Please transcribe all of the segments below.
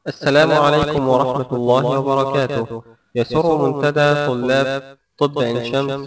السلام عليكم ورحمة الله وبركاته يسر منتدى طلاب طب عين شمس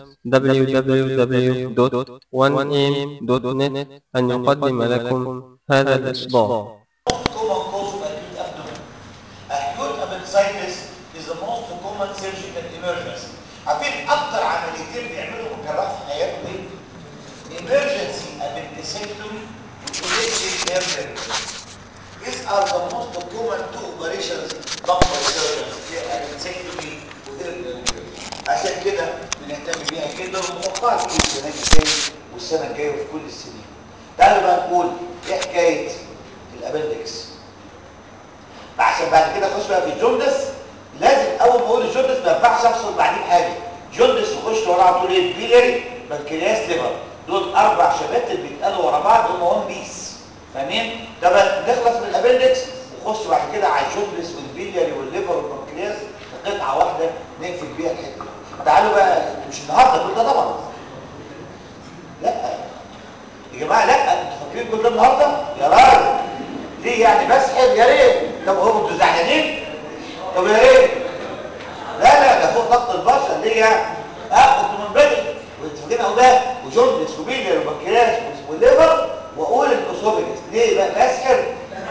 www.1am.net أن يقدم لكم هذا الإصدار common cause of acute abdomen. Acute appendicitis is the most common surgical emergency. عارفين أكتر عمليتين بيعملوا مجراح في حياتهم إيه؟ Emergency appendectomy elective nerve repair. These are the most common two operations done by surgeons في appendectomy وnerve repair. عشان كده بنهتم بيها جدا ومتوقعة تكون السنة الجاية والسنة الجاية وفي كل السنين. تعالوا بقى نقول إيه حكاية الابندكس عشان بعد كده اخش بقى في الجوندس لازم اول ما اقول الجوندس ما ينفعش افصل بعديه بحاجه جوندس يخش ورا على طول ايه بيلري بنكرياس ليفر دول اربع شبات اللي بيتقالوا ورا بعض هم وان بيس فاهمين طب نخلص من الابندكس ونخش بعد كده على الجوندس والبيلري والليفر والبنكرياس قطعه واحده نقفل بيها الحته دي. تعالوا بقى مش النهارده كل ده طبعا لا يا جماعه لا انتوا فاكرين كل ده النهارده يا راجل ليه يعني بسحب يا ريت طب هو انتوا زعلانين طب يا ريت لا لا ده فوق ضغط البشر ليه يعني اه كنت من بدري وانتوا فاكرين اهو ده وجوندس وبيلر وبنكرياس والليفر واقول الاسوفيجس ليه بقى بسحب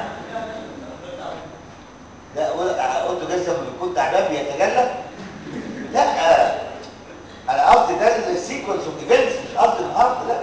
لا قلت جزء من يكون تعبان بيتجلى لا انا قصدي ده السيكونس اوف ايفنتس مش قصدي النهارده لا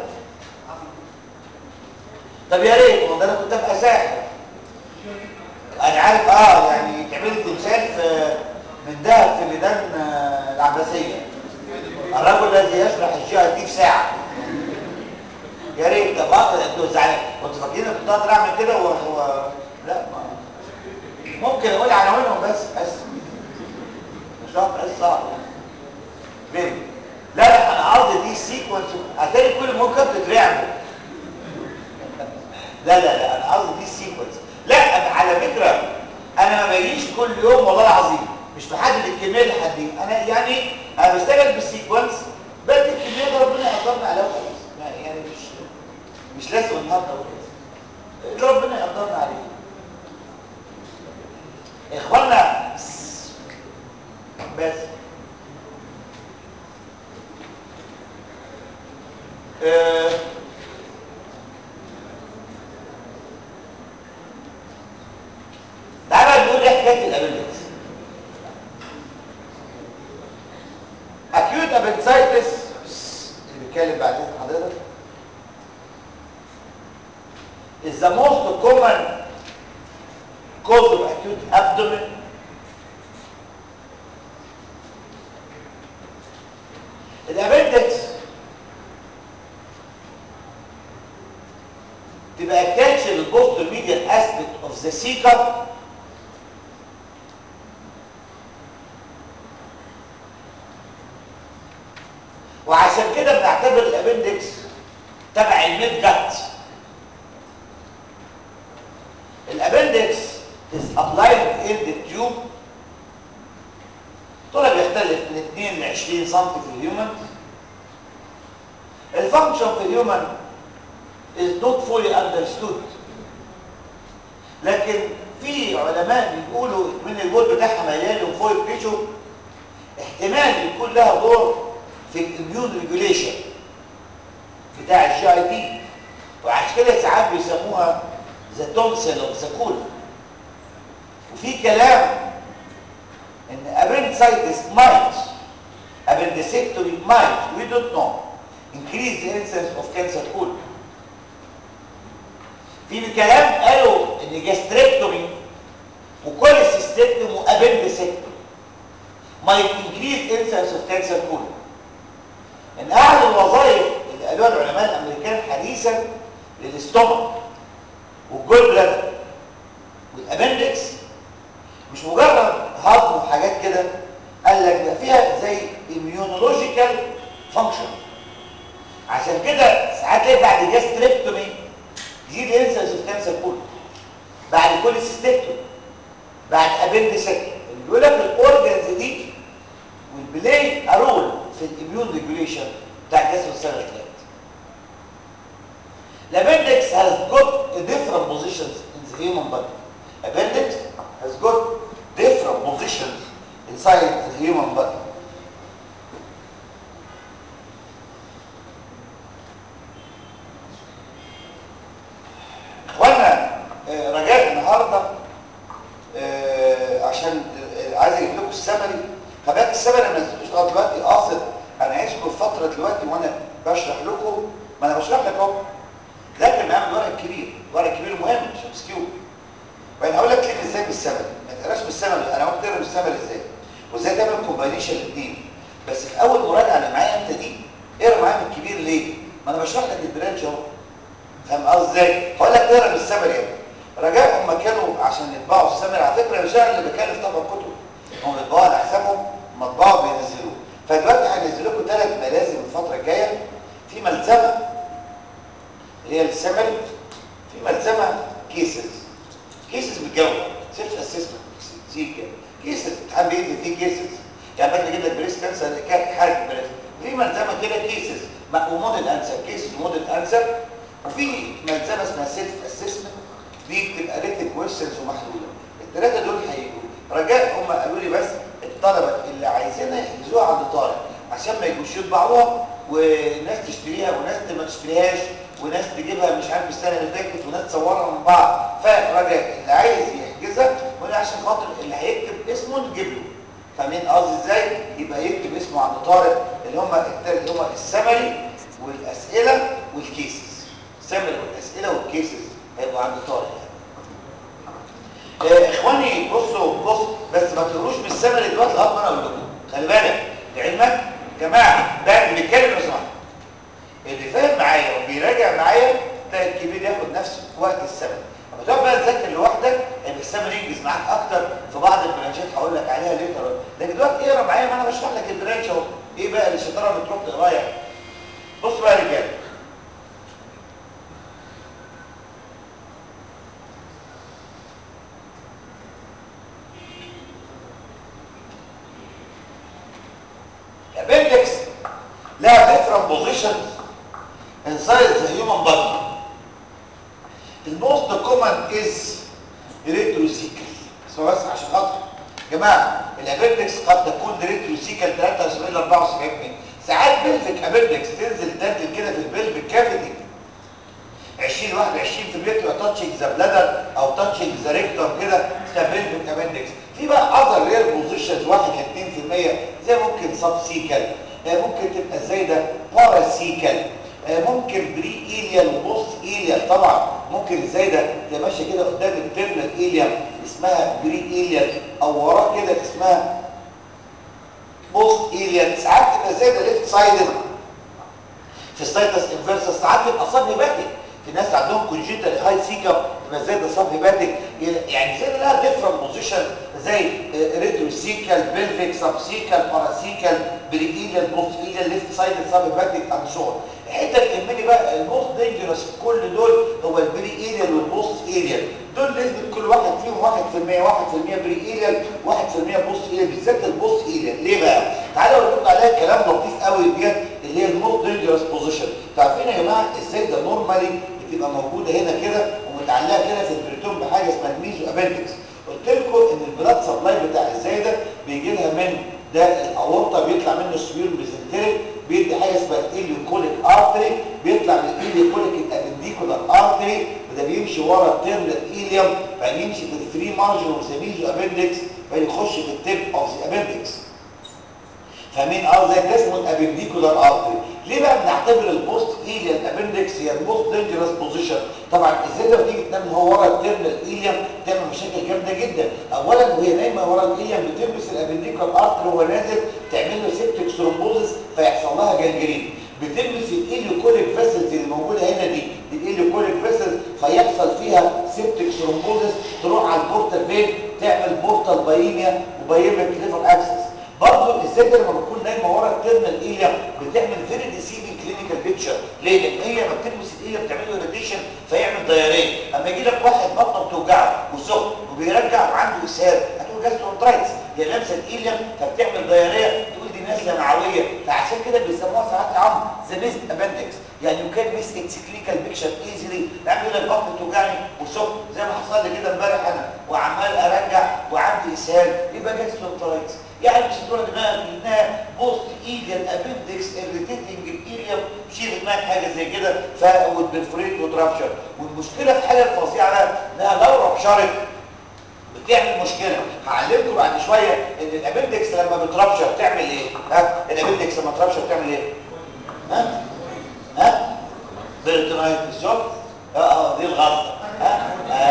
طب يا ريت والله انا كنت ابقى ساحر انا عارف اه يعني تعملي تمثال في من دهب في ميدان آه، العباسيه الرجل الذي يشرح الشيعة دي في ساعه يا ريت طب اه انتوا زعلانين كنتوا فاكرين إن كنت اقدر اعمل كده و... و... لا ما. ممكن اقول عناوينهم بس بس مش هعرف بس صعب يعني لا لا انا قصدي دي سيكونس هتلاقي كل الموكب بتترعب لا لا لا انا قصدي دي السيكونس لا أنا على فكره انا ما باجيش كل يوم والله العظيم مش بحدد الكميه اللي حدين انا يعني انا بشتغل بالسيكونس بدي الكميه اللي ربنا يقدرنا عليها وخلاص ما- يعني مش مش لازم النهارده وكده اللي ربنا يقدرنا عليه اخوانا بس آه تعالى نقول ايه حكايه الابندكس acute appendicitis اللي بيتكلم بعدين حضرتك is the most common cause of acute abdomen الابندكس تبقى attached للبوست medial aspect of the cecum وعشان كده بنعتبر الابندكس تبع الميد جات الابندكس is applied in the tube طولها بيختلف من 2 ل 20 سم في الهيومن الفانكشن في الهيومن is not fully understood لكن في علماء بيقولوا من البول بتاعها مليان لمفويد تيشو احتمال يكون لها دور في الاميون ريجوليشن بتاع الجي اي تي وعشان كده ساعات بيسموها ذا تونسل اوف ذا كولا وفي كلام ان appendicitis might appendectomy might we don't know increase the incidence of cancer colon في كلام قالوا ان جاستريكتومي وكوليسيستكتومي وابندسكتومي might increase incidence of cancer colon ان اعلى الوظائف اللي قالوها العلماء الامريكان حديثا للاستومك والجول بلادر والابندكس مش مجرد هضم وحاجات كده قال لك ده فيها زي immunological function عشان كده ساعات تلاقي بعد جاستريكتومي يزيد انسنس اوف كانسر كله بعد كل سيستكتومي بعد ابندسكتومي بيقول لك الاورجنز دي والبلاي ارول في الاميون ريجوليشن بتاع الجسم السنه اللي فاتت L'appendix has got different positions in the human body. Appendix has got inside the human body اخوانا آه، رجاء النهارده آه، عشان آه، عايز اجيب لكم السمري فبقى السمري ما نزلتوش لغايه دلوقتي قاصد انا عايزكم في فتره دلوقتي وانا بشرح لكم ما انا بشرح لك اهو لكن بعمل ورق كبير ورق كبير مهم مش مسكيو وانا هقول لك كلمه ازاي بالسمري ما تقراش بالسمري انا قلت تقرا بالسمري ازاي وازاي تعمل كومباينيشن الاثنين بس في اول مراجعه اللي معايا انت دي اقرا معايا من الكبير ليه ما انا بشرح لك البرانش اهو فاهم قصدي ازاي هقول لك اقرا بالسمري يا ابني رجاء هم كانوا عشان يطبعوا السمري على فكره مش انا اللي بكلف طبعا كتب هم بيطبعوا على حسابهم مطبعوا بينزلوه فدلوقتي هنزل لكم ثلاث ملازم الفتره الجايه في ملزمه اللي هي السمري في ملزمه كيسز كيسز بالجوده سيلف اسسمنت سيكا كيسز امتحان بيدي فيه كيسز يعني بدل اجيب لك بريس كانسر حاله بريس في ملزمه كده كيسز وموديل انسر كيسز وموديل انسر وفي ملزمه اسمها سيلف اسسمنت دي بتبقى ريتد كويشنز ومحلوله الثلاثه دول هيجوا رجاء هم قالوا لي بس الطلبه اللي عايزينها يحجزوها عند طارق عشان ما يجوش يطبعوها وناس تشتريها وناس ما تشتريهاش وناس تجيبها مش عارف السنه اللي فاتت وناس تصورها من بعض فرجاء اللي عايز يحجزها ولا عشان خاطر اللي هيكتب اسمه نجيب له فاهمين قصدي ازاي يبقى يكتب اسمه عند طارق اللي هم اللي هم السمري والاسئله والكيسز السمري والاسئله والكيسز هيبقوا عند طارق يعني. آه اخواني بصوا بص بس ما تقروش من السمري دلوقتي لغايه ما انا اقول لكم خلي بالك لعلمك جماعه ده اللي بيتكلم لو سمحت اللي فاهم معايا وبيراجع معايا ده الكبير ياخد نفس وقت السمري لما تقعد بقى تذاكر لوحدك هيبقى السمري ينجز معاك اكتر في بعض البرانشات هقول لك عليها ليتر لكن دلوقتي اقرا معايا ما انا بشرح لك البرانش اهو ايه بقى الشطاره اللي تروح تقراها يعني بصوا بقى يا رجاله appendix لها different positions inside the human body. The most common is retrocecal. اسمعوا بس عشان خاطر يا جماعه الابندكس قد تكون ريتروسيكال 73 ل 74 ساعات بلفك ابندكس تنزل تنزل كده في البلفك كافيتي 20 21% تبقى تاتشنج ذا بلادر او تاتشنج ذا ريكتوم كده اسمها بلفك ابندكس في بقى اذر رير بوزيشنز 1 ل 2% زي ممكن سب سيكال ممكن تبقى زي ده باراسيكال ممكن بري ايليال وبوست ايليال طبعا ممكن ازاي ده تبقى ماشيه كده قدام الترنال ايليال اسمها بري ايليال او وراه كده اسمها بوست ايليال ساعات تبقى زي ده ليفت سايدد في ستايتس انفيرسس ساعات تبقى صاب هيباتيك في ناس عندهم كونجيتال هاي سيكا تبقى زي ده صاب هيباتيك يعني زي ده لها ديفرنت بوزيشن زي ريتروسيكال بلفيك سبسيكال باراسيكال بريئيليال بوست ايليال ليفت سايد ساب هيباتيك اند سو الحته اللي تهمني بقى الموست دينجرس في كل دول هو البريئيليال والبوست ايليال دول نسبه كل واحد فيهم 1% 1% بريئيليال 1% بوست ايليال بالذات البوست ايليال ليه بقى تعالوا اقول لكم عليها كلام لطيف قوي ديت اللي هي الموست دينجرس بوزيشن عارفين يا جماعه ازاي ده نورمالي بتبقى موجوده هنا كده ومتعلقه كده في البريتون بحاجه اسمها الميزو ابندكس قلت لكم ان البلاد سبلاي بتاع ازاي ده بيجي لها من ده الاورطه بيطلع منه السبير ميزنتريك بيدي حاجه اسمها الاليوكوليك ارتري بيطلع من الاليوكوليك الابنديكولار ارتري وده بيمشي ورا التيرنال ايليوم بعدين يمشي في الفري مارجن اوف ذا ميزو ابندكس بعدين يخش في التيب اوف ذا ابندكس فاهمين اه زي ده اسمه الابنديكولار ارتري ليه بقى بنعتبر البوست ايليان ابندكس هي الموست دينجرس بوزيشن طبعا ازاي لما تيجي تنام هو ورا التيرنال ايليان تعمل مشاكل جامده جدا اولا وهي نايمه ورا الايليان بتلبس الابنديكولار ارتري وهو نازل تعمل له سيبتك ثرومبوزس فيحصل لها جنجرين بتلبس الايليوكوليك فيسلز اللي موجوده هنا دي دي الايليوكوليك فيسلز فيحصل فيها سيبتك ثرومبوزس تروح على البورتال فين تعمل بورتال بايميا وبايميك ليفر اكسس برضه ازاي لما بتكون نايمه ورا التيرنال ايليا بتعمل فيري ديسيفنج كلينيكال بيكتشر ليه لان هي لما بتلمس الايليا بتعمل له اريتيشن فيعمل دايريه اما يجي لك واحد بطنه بتوجعه وسخن وبيرجع وعنده اسهال هتقول جاسترونترايتس هي لامسه الايليا فبتعمل دايريه تقول دي نازله معويه فعشان كده بيسموها ساعات يا عم ذا ميست ابندكس يعني يو كان ميس اتس كلينيكال بيكتشر ايزلي يعني يقول لك بطني بتوجعني وسخن زي ما حصل لي كده امبارح انا وعمال ارجع وعندي عندي اسهال يبقى جاستروكترايتس يعني مش هتروح دماغك انها بوست ايليان ابندكس اريتيتنج الايليوم شيل في دماغك حاجه زي كده فوت بالفريت وترابشر والمشكله في حاجه الفظيعه بقى انها لو ربشرت بتعمل مشكله هعلمكم بعد شويه ان الابندكس لما بتربشر بتعمل ايه ها الابندكس لما تربشر بتعمل ايه ها ها بيرتونايتس شوف اه اه دي الغلطه ها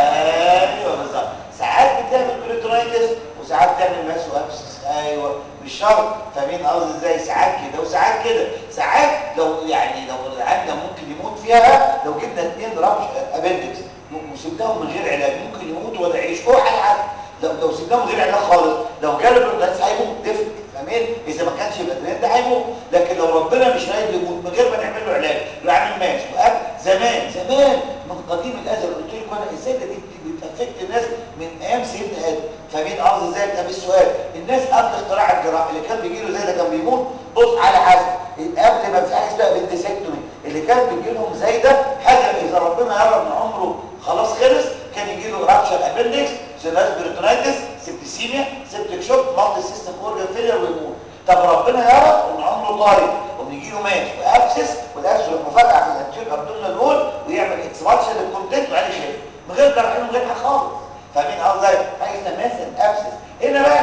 ايوه بالظبط ساعات بتعمل بيرتونايتس وساعات بتعمل ماس وابسس ايوه مش شرط فاهمين قصدي ازاي ساعات كده وساعات كده ساعات لو يعني لو العيان ده ممكن يموت فيها لو جبنا اثنين رابش ابندكس وسبناهم من غير علاج ممكن يموت ولا يعيش هو هيعدي لو لو سبناهم من غير علاج خالص لو جاله بيرتونايتس هيموت ديفنت فاهمين اذا ما كانش يبقى الترند ده هيموت لكن لو ربنا مش رايد يموت من غير ما نعمل له علاج لو عامل ماس وقبل زمان زمان من قديم الازل قلت لكم انا الزايده دي بتافكت الناس من ايام سيدنا ادم فاهمين قصدي ازاي طب السؤال الناس قبل اختراع الجراحه اللي كان بيجي له زي ده كان بيموت بص على حسب قبل ما في حاجه اسمها بنتسكتومي اللي كان بيجي لهم زي ده حاجه اذا ربنا يرى ان عمره خلاص خلص كان يجي له رابشر ابندكس سيناس بريتونايتس سبتسيميا سبتك شوك مالتي سيستم اورجان فيلير ويموت طب ربنا يرى ان عمره طارق وبيجي له ماس وابسس والابسس يروح مفرقع في الانتير ابدومينال وول ويعمل اكسبانشن للكونتنت وعليه خف من غير جراحين من غير حاجه خالص فاهمين قصدي حاجه اسمها ماس ابسس هنا بقى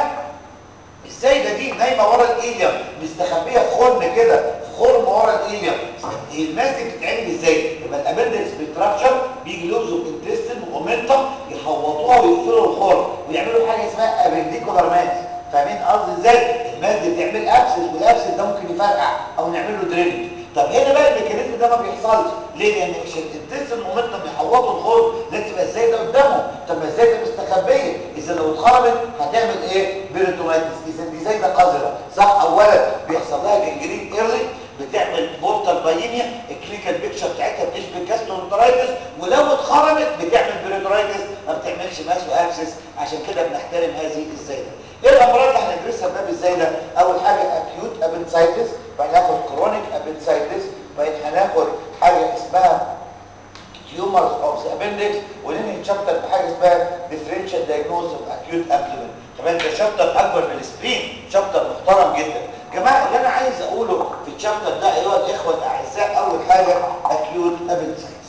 السيده دي نايمه ورا الايليوم مستخبيه في خرم كده في خرم ورا الايليوم الناس دي بتتعمل ازاي يبقى الابندكس بيترابشر بيجي لوز اوف انتستين ومنطق يحوطوها ويقفلوا الخرم ويعملوا حاجه اسمها ابنديكولار ماس فاهمين قصدي ازاي الماس دي بتعمل ابسس والابسس ده ممكن يفرقع او نعمل له درينج طب هنا بقى الميكانيزم ده ما بيحصلش ليه لان عشان الانتستين ومنطق بيحوطوا الخرم لازم تبقى ازاي ده قدامهم طب ما ازاي ده مستخبيه اذا لو اتخربت هتعمل ايه بيريتونايتس اذا دي زي ده قذره صح اولا بيحصل لها جنجرين ايرلي بتعمل بورتال باينيا الكلينيكال بيكتشر بتاعتها بتشبه جاسترونترايتس ولو اتخرمت بتعمل بيريتونايتس ما بتعملش ماس وابسس عشان كده بنحترم هذه الزايده ايه الامراض اللي هندرسها باب الزايده اول حاجه اكيوت ابنسايتس بعدين هناخد كرونيك ابنسايتس بعدين هناخد حاجه اسمها تيومرز اوف ذا ابندكس وننهي شابتر بحاجه اسمها ديفرنشال دايجنوز اوف اكيوت ابدومين كمان ده شابتر اكبر من السبرين شابتر محترم جدا جماعه اللي انا عايز اقوله في الشابتر ده ايها الاخوه الاعزاء اول حاجه اكيوت ابنسايتس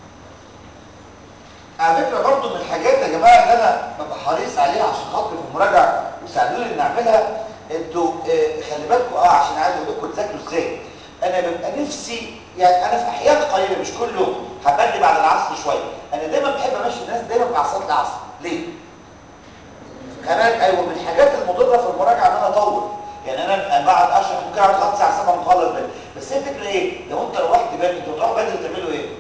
على فكره برضو من الحاجات يا جماعه اللي انا ببقى حريص عليها عشان خاطر في المراجعه وساعدوني ان اعملها انتوا آه خلي بالكم اه عشان عايز اقول لكم تذاكروا ازاي انا ببقى نفسي يعني انا في احيان قليله مش كل يوم هبدي بعد العصر شويه انا دايما بحب امشي الناس دايما مع صلاه العصر ليه كمان ايوه من الحاجات المضره في المراجعه ان انا اطول يعني انا بعد اشرح ممكن اقعد لغايه الساعه 7 مخلص بدري بس هي الفكره ايه لو انت روحت بدري انتوا بتروحوا بدري تعملوا ايه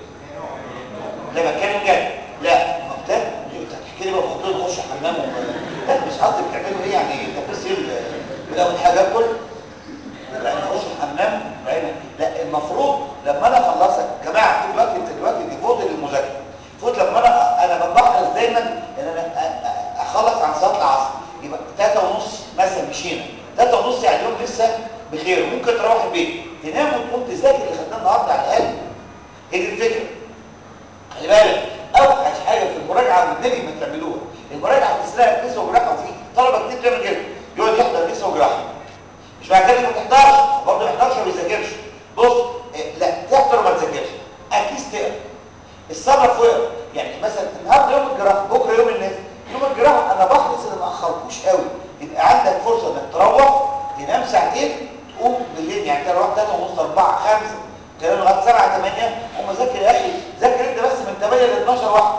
لا بتكلم جد لا مبتدئ انت هتحكي لي بقى فضول نخش حمام و... لا مش قصدي بتعملوا ايه يعني تفاصيل لا والحاجات كل بعدين نخش الحمام بعدين لا المفروض لما انا اخلصك يا جماعه في دلوقتي انت دلوقتي دي فوت للمذاكره فوت لما انا انا بحرص دايما ان انا اخلص عن صلاه العصر يبقى 3 ونص مثلا مشينا 3 ونص يعني اليوم لسه بخير ممكن تروح البيت تنام وتقوم تذاكر اللي خدناه النهارده على الاقل هي دي الفكره خلي بالك اوحش حاجه في المراجعه والنبي ما تعملوها المراجعه بتسرق نسبه وجراحه وفي طلبه كتير بتعمل كده يقعد يحضر نسبه وجراحه مش معنى كده ما تحضرش برضه ما يحضرش ما بيذاكرش بص إيه لا تحضر وما تذاكرش اتليست تقرا الصبر فوق يعني مثلا النهارده يوم الجراحه بكره يوم الناس يوم الجراحه انا بحرص ان ما اخركوش قوي يبقى عندك فرصه انك تروح تنام ساعتين تقوم بالليل يعني انت روحت 3 ونص 4 5 كده لغايه 7 8 قوم ذاكر يا اخي ذاكر انت بس من 8 ل 12 واحد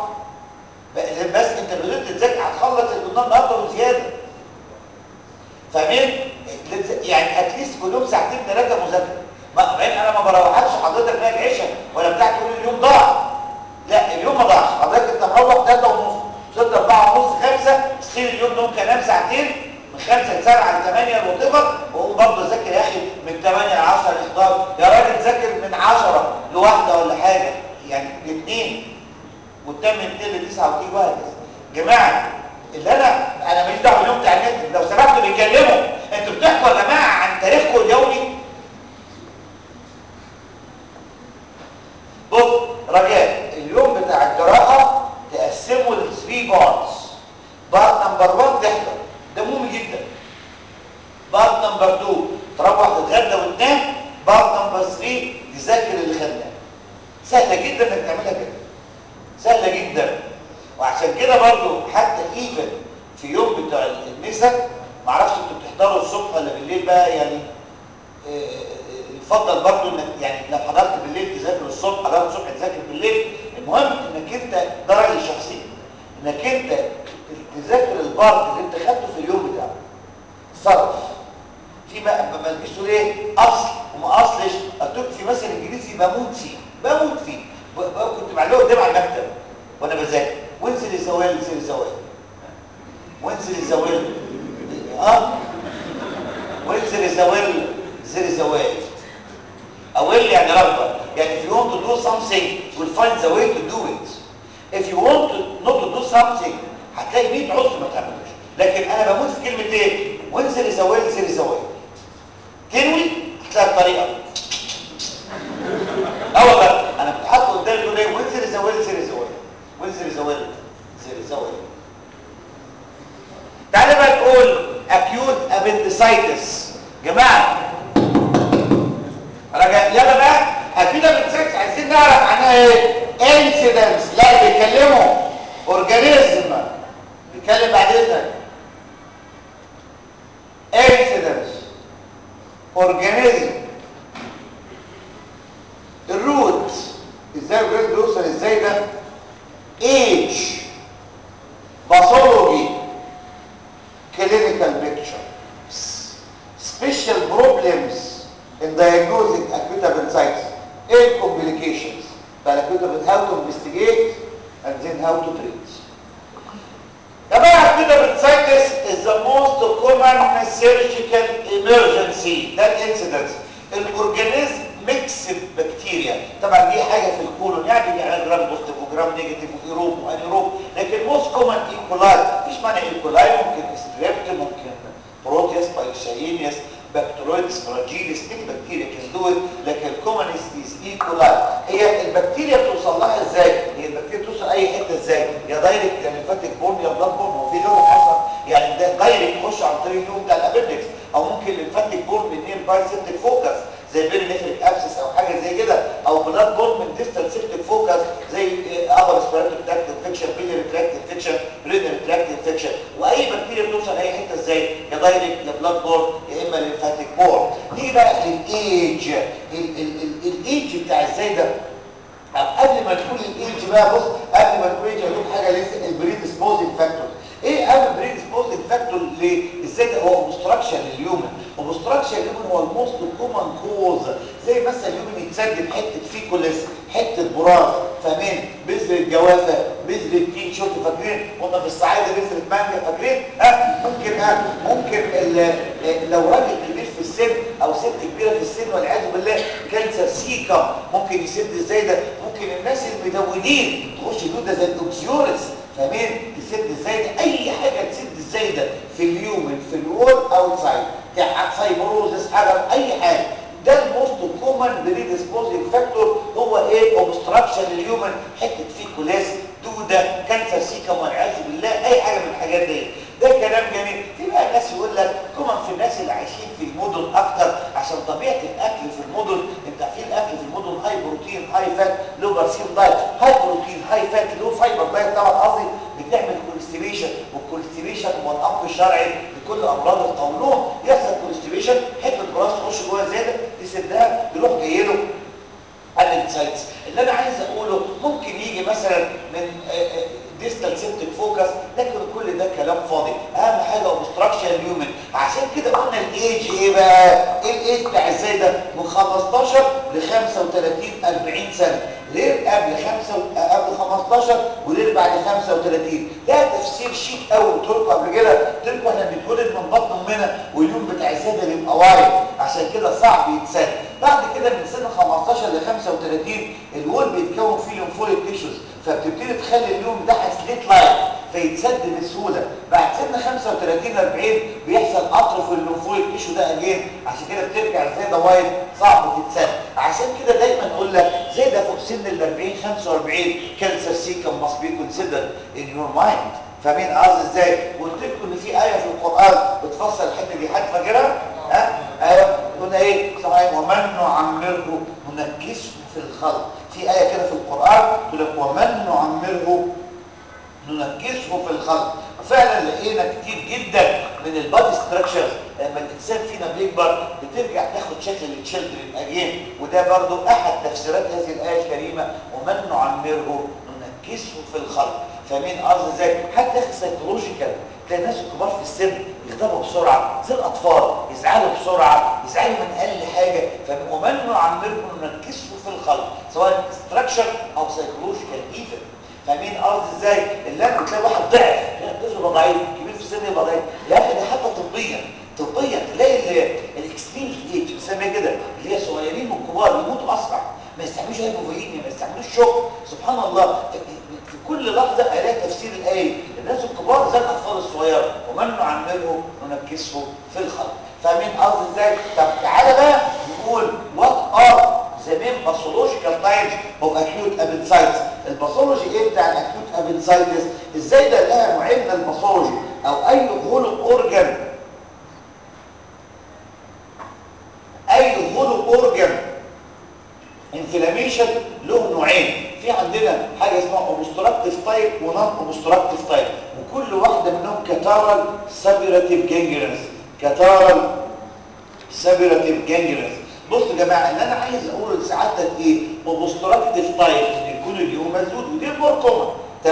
بس انت لو قدرت تذاكر هتخلص اللي قلناه النهارده وزياده فاهمين يعني اتليست كل يوم ساعتين ثلاثه مذاكره بعدين انا ما بروحكش حضرتك بقى العشاء ولا بتاع تقول اليوم ضاع لا اليوم ما ضاعش حضرتك انت مروح 3 ونص وصلت 4 ونص 5 تصير اليوم ده ممكن انام ساعتين من 5 ل 7 ل 8 الوطيفه واقوم برضه اذاكر يا اخي من 8 ل 10 ل 11 يا راجل ذاكر من 10 لواحده ولا حاجه يعني الاثنين وتم من 2 ل 9 وتيجي وهكذا جماعه اللي انا انا ماليش دعوه باليوم بتاع النت لو سمحتوا بيتكلموا انتوا بتحكوا يا جماعه عن تاريخكم اليومي بص رجاء اليوم بتاع الجراحه تقسمه ل 3 بارتس بارت نمبر 1 تحضر نمبر 2 تروح تتغدى وتنام بارت نمبر 3 تذاكر اللي خدناه سهله جدا انك تعملها كده سهله جدا وعشان كده برضو حتى ايفن في يوم بتاع النساء معرفش انتوا بتحضروا الصبح ولا بالليل بقى يعني يفضل برضو انك يعني لو حضرت بالليل تذاكر الصبح حضرت الصبح تذاكر بالليل المهم انك انت ده رايي الشخصي انك انت تذاكر البارت اللي انت خدته في اليوم بتاعك صرف في ما ما تجيش تقول ايه اصل وما اصلش قلت في مثل انجليزي بموت فيه بموت فيه كنت معلقه قدام على المكتب وانا بذاكر وانزل الزوال انزل الزوال وانزل الزوال اه وانزل الزوال انزل الزوال اويل يعني رغبه يعني if you want to do something you will find the way to do it if you want to not to do something هتلاقي 100 عذر ما تعملوش لكن انا بموت في كلمه ايه وانزل الزوال انزل الزوال تنوي هتلاقي الطريقه اه والله انا كنت حاطه قدامي تقول ايه وانزل الزوال انزل الزوال وانزل الزوال انزل الزوال تعالى بقى نقول acute appendicitis جماعه رجع يلا بقى acute appendicitis عايزين نعرف عنها ايه incidence لا بيتكلموا organism بيتكلم بعد اذنك incidence organism الروت ازاي الجهاز بيوصل ازاي ده age pathology clinical picture special problems in diagnosing acute appendicitis ايه complications بتاع acute appendicitis how to investigate and then how to treat جماعه acute appendicitis is the most common surgical emergency ده الانسيدنس الاورجانيزم ميكس بكتيريا طبعا دي حاجه في الكولون يعني يعني جرام بوزيتيف وجرام نيجاتيف وايروب وانيروب لكن موست كومن ايكولاي مفيش معنى ايكولاي ممكن ستريبت ممكن بروتياس بايوساينيس بكتيرويدز فراجيليس اي بكتيريا كان دول لكن الكومن از ايكولاي هي البكتيريا بتوصل لها ازاي هي البكتيريا بتوصل اي حته ازاي يا دايركت يعني فاتك بون يا بلاد بون هو في لون حصل يعني ده دايركت يخش عن طريق اليوم بتاع الابندكس او ممكن الليمفاتيك بون من نير بايسيبتيك فوكس زي بيرينيفريك ابسس او حاجه زي كده او بلاد بون من ديستال سيبتيك فوكس زي ابر سبيرتو تراكت انفكشن بيليري تراكت انفكشن رينال تراكت انفكشن واي بكتيريا بتوصل اي حته ازاي يا دايركت يا بلاد بون يا اما ليمفاتيك بون نيجي بقى للايج الايج بتاع ازاي ده قبل ما تقول الايج بقى بص قبل ما تقول ايج هقول حاجه لسه البريدسبوزنج فاكتور ايه اهم بريدسبوزنج فاكتور ليه ازاي ده هو اوبستراكشن لليومن اوبستراكشن لليومن هو الموست كومن كوز زي مثلا اليومن يتسد بحته فيكولس حته براز فاهمين بذره جوافه بذره تين شوف فاكرين قلنا في الصعايده بذره مانجا فاكرين ها ممكن ها ممكن لو راجل كبير في السن او ست كبيره في السن والعياذ بالله كانسر سيكا ممكن يسد ازاي ده ممكن الناس المدونين تخش دوده زي الاوكسيورس فاهمين تسد ازاي ده اي حاجه تسد ازاي ده في اليومن في الوول اوتسايد كفايبروزس حاجه اي حاجه ده الموست كومن بريدسبوزنج فاكتور هو ايه اوبستراكشن اليومن حته فيكولاس دوده كانسر سيكا والعياذ بالله اي حاجه من الحاجات دي ده كلام جميل في بقى ناس يقول لك كومن في الناس اللي عايشين في المدن اكتر عشان طبيعه الاكل في المدن انت عارفين الاكل في المدن هاي بروتين هاي فات لو برسيم دايت هاي بروتين هاي فات لو فايبر دايت طبعا قصدي بتعمل كوليستيبيشن والكوليستيبيشن هو الامر الشرعي لكل امراض القولون يحصل كوليستيبيشن حته براس تخش جوه زياده تسدها يروح جاي له الانسايتس اللي انا عايز اقوله ممكن يجي مثلا من ديستال سيبتك فوكس لكن كل ده كلام فاضي اهم حاجه اوبستراكشن اليومن عشان كده قلنا الايج ايه بقى ايه الايج بتاع ازاي ده من 15 ل 35 40 سنه ليه قبل 5 قبل 15 وليه بعد 35 ده تفسير شيك قوي قلت لكم قبل كده قلت لكم احنا بنتولد من بطن امنا واليوم بتاع الزياده بيبقى وايد عشان كده صعب يتسد بعد كده من سن 15 ل 35 الوول بيتكون فيه ليمفويد تيشوز فبتبتدي تخلي اليوم بتاعها سليت لاين فيتسد بسهوله بعد سن 35 40 بيحصل قطر في الليمفويد تيشو ده اجين عشان كده بترجع زي ده وايد صعب تتسد عشان كده دايما نقول لك زي ده فوق سن ال 40 45 كانسر سيكم ماست بي كونسيدرد ان يور مايند فاهمين قصدي ازاي قلت لكم ان في ايه في القران بتفسر الحته دي حد فاكرها ها لقينا كتير جدا من البادي ستراكشرز لما الانسان فينا بيكبر بترجع تاخد شكل التشيلدرن اجين وده برضو احد تفسيرات هذه الايه الكريمه ومن نعمره ننكسه في الخلق فاهمين قصدي ازاي حتى اخي سيكولوجيكال تلاقي الناس الكبار في السن يغضبوا بسرعه زي الاطفال يزعلوا بسرعه يزعلوا من اقل حاجه ومن نعمره ننكسه في الخلق سواء ستراكشر او سيكولوجيكال ايفن فاهمين قصدي ازاي اللي انا بتلاقي واحد ضعف طفل يبقى ضعيف كبير في السن يبقى ضعيف يا اخي ده حتى طبيا طبيا تلاقي الاكستريم ايج بنسميها كده اللي هي صغيرين والكبار بيموتوا اسرع ما يستعملوش هيبوفيين ما يستعملوش شوك سبحان الله في كل لحظه الاقي تفسير الايه الناس الكبار زي الاطفال الصغيره ومن نعمره ننكسه في الخلق فاهمين قصدي ازاي طب تعالى بقى نقول وات ار ذا مين باثولوجيكال تايبس اوف اكيوت ابنسايتس الباثولوجي ايه بتاع الاكيوت ابنسايتس ازاي ده لها نوعين من الباثولوجي او اي هولو اورجان اي هولو اورجان انفلاميشن له نوعين في عندنا حاجه اسمها اوبستراكتيف تايب ونون اوبستراكتيف تايب وكل واحده منهم كاتارال سابيراتيف جانجرينس كاتارال سابيراتيف جانجرينس بصوا يا جماعه اللي انا عايز اقوله لسعادتك ايه اوبستراكتيف تايب يكون اليوم مسدود ودي مور كومن 80%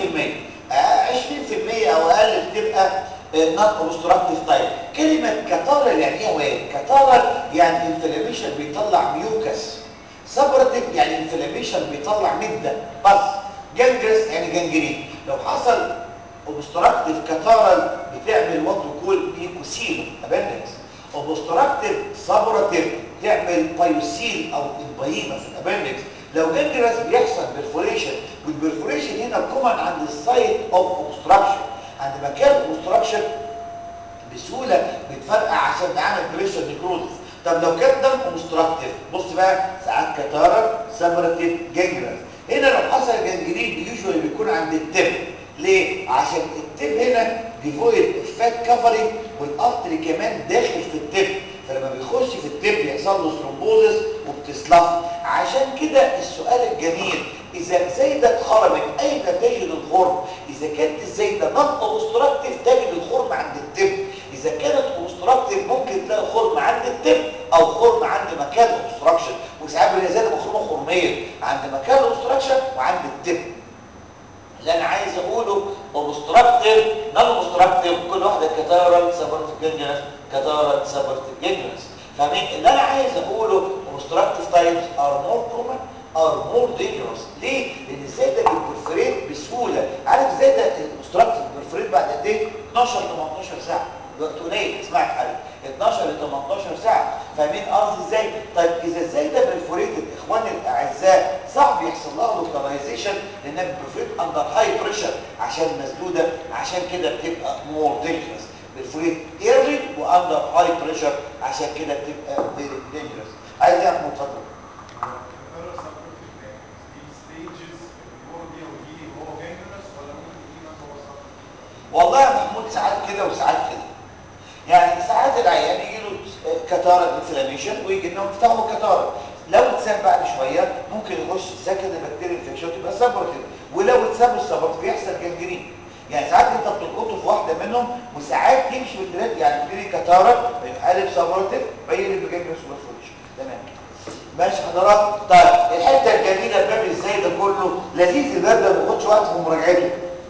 20% او اقل بتبقى نون اوبستراكتيف تايب كلمه كاتارال يعني ايه وين كاتارال يعني انفلاميشن بيطلع ميوكس سبرتيف يعني انفلاميشن بيطلع مده بس جنجرس يعني جنجرين لو حصل اوبستراكتيف كاتارال بتعمل وات كول ميكوسيل ابندكس اوبستراكتيف سبرتيف تعمل بايوسيل او البهيمه في الابندكس لو جنجرس بيحصل بيرفوريشن والبيرفوريشن هنا كومن عند السايت اوف اوبستراكشن عند مكان اوبستراكشن بسهوله بتفرقع عشان نعمل بريشر نيكروزس طب لو كان دم اوبستراكتيف بص بقى ساعات كتارة سبرتيف جنجرس هنا لو حصل جنجرين يوجوالي بيكون عند التب ليه عشان التب هنا ديفويد فات كفرنج والارتري كمان داخل في التب فلما بيخش في التب يحصل له ثرومبوزس وبتسلف عشان كده السؤال الجميل اذا زايده خرمت اين تجد الخرم اذا كانت الزايده نون اوبستراكتيف تجد الخرم عند التب اذا كانت اوبستراكتيف ممكن تلاقي خرم عند التب او خرم عند مكان اوبستراكشن وساعات بنلاقي زي مخرومه خرمين عند مكان الاوبستراكشن وعند التب اللي انا عايز اقوله اوبستراكتيف نون اوبستراكتيف كل واحده كتارال سبرت جنجرس كتارال سبرت جنجرس فاهمين اللي انا عايز اقوله اوبستراكتيف تايبس ار مور كومن ار مور دينجرس ليه لان ازاي ده بيبرفريت بسهوله عارف ازاي ده الاوبستراكتيف بيبرفريت بعد قد ايه 12 18 ساعه وقت قليل اسمعك حاجه 12 ل 18 ساعه فاهمين قصدي ازاي طيب اذا ازاي ده برفوريتد اخواني الاعزاء صعب يحصل لها لوكاليزيشن لانها برفوريت اندر هاي بريشر عشان مسدوده عشان كده بتبقى مور دينجرس برفوريت ايرلي واندر هاي بريشر عشان كده بتبقى فيري دينجرس عايز اعمل اتفضل والله يا محمود ساعات كده وساعات كده يعني ساعات العيان يجي له كتاره انفلاميشن ويجي لنا مفتاحه كتاره لو اتساب بعد شويه ممكن يخش سكن البكتيريا انفكشن تبقى سبرتيف ولو اتساب السبرت بيحصل جنجرين يعني ساعات انت بتلقطه في واحده منهم وساعات تمشي بالثلاث يعني تجيلي كتاره بينقلب سبرتيف بيقلب بجنجرس وفوريشن تمام ماشي حضرات طيب الحته الجميله الباب ازاي ده كله لذيذ الباب ده ما بياخدش وقت في مراجعته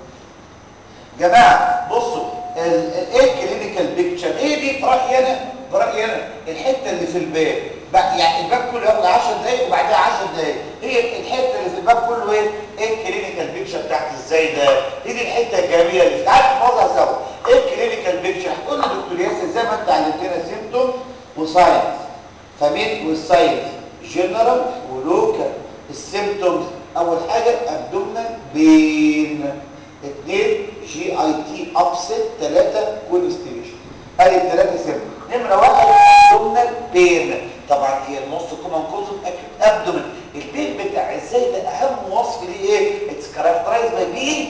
جماعه بصوا ايه الكلينيكال بيكتشر ايه دي في رايي انا في رايي انا الحته اللي في الباب يعني الباب كله ياخد 10 دقايق وبعدها 10 دقايق هي الحته اللي في الباب كله ايه ايه الكلينيكال بيكتشر بتاعت ازاي ده هي دي الحته الجميله اللي تعالى نحفظها سوا ايه الكلينيكال بيكتشر هتقول لي دكتور ياسر زي ما انت علمتنا سيمتوم وساينس فمين والساينس جنرال ولوكال السيمتومز اول حاجه ابدومينال بين اثنين جي اي تي ابسط ثلاثة كونستيبيشن ادي الثلاثة سيمتوم نمرة واحد ابدومينال بين طبعا هي الموست كومن كوز اوف ابدومين البين بتاع ازاي ده اهم وصف ليه ايه اتس كاركترايز باي بينج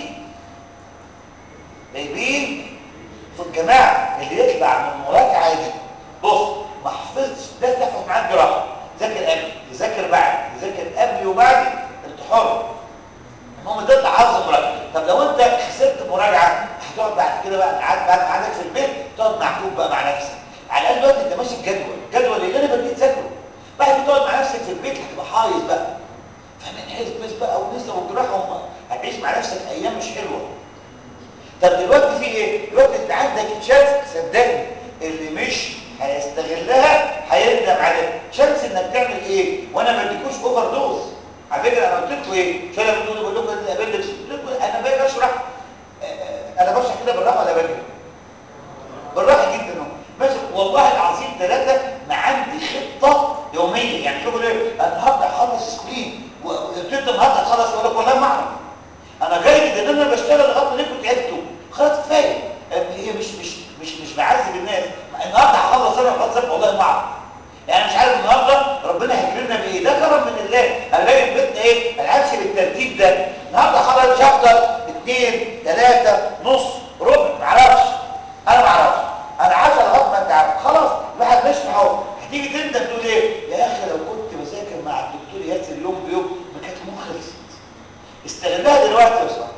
باي بينج في الجماعه اللي يطلع من المراجعه دي بص ما حفظتش ده تحفظ معاك جراحه ذاكر قبل يذاكر بعد يذاكر قبل وبعد انت حر المهم تطلع حافظ مراجعه طب لو انت خسرت مراجعه تقعد بعد كده بقى قاعد بعد ما قعدك في البيت تقعد معكوب بقى مع نفسك على الاقل دلوقتي انت ماشي بجدول جدول اللي انا بديت تذاكره بعد ما تقعد مع نفسك في البيت هتبقى حايز بقى فاهمين حزب بقى ونسا وجراحه هتعيش مع نفسك ايام مش حلوه طب دلوقتي في ايه دلوقتي انت عندك تشانس صدقني اللي مش هيستغلها هيندم عليها تشانس انك تعمل ايه وانا ما اديكوش اوفر دوز على فكره انا قلت لكم ايه شو لما بتقولوا بقول لكم ان الابندكس قلت لكم انا باجي اشرح انا بشرح كده بالراحه ولا باجي بالراحه جدا اهو ماشي والله العظيم ثلاثه ما عندي خطه يوميه يعني شغل ايه النهارده اخلص سكرين وقلت له النهارده اخلص اقول لك والله ما اعرف انا جاي جدا ان انا بشتغل لغايه ما انتوا تعبتوا خلاص كفايه هي مش مش مش مش بعذب الناس النهارده هخلص انا خلاص والله ما اعرف يعني مش عارف النهارده ربنا هيكرمنا بايه ده كرم من الله انا باجي في بيتنا ايه انا همشي بالترتيب ده النهارده هخلص شابتر اثنين ثلاثه نص ربع ما اعرفش انا ما اعرفش انا عارف لغايه ما انت عارف خلاص الواحد ماشي اهو هتيجي تندم تقول ايه يا اخي لو كنت بذاكر مع الدكتور ياسر يوم بيوم ما كانت مخ خلصت استغلها دلوقتي يا استاذ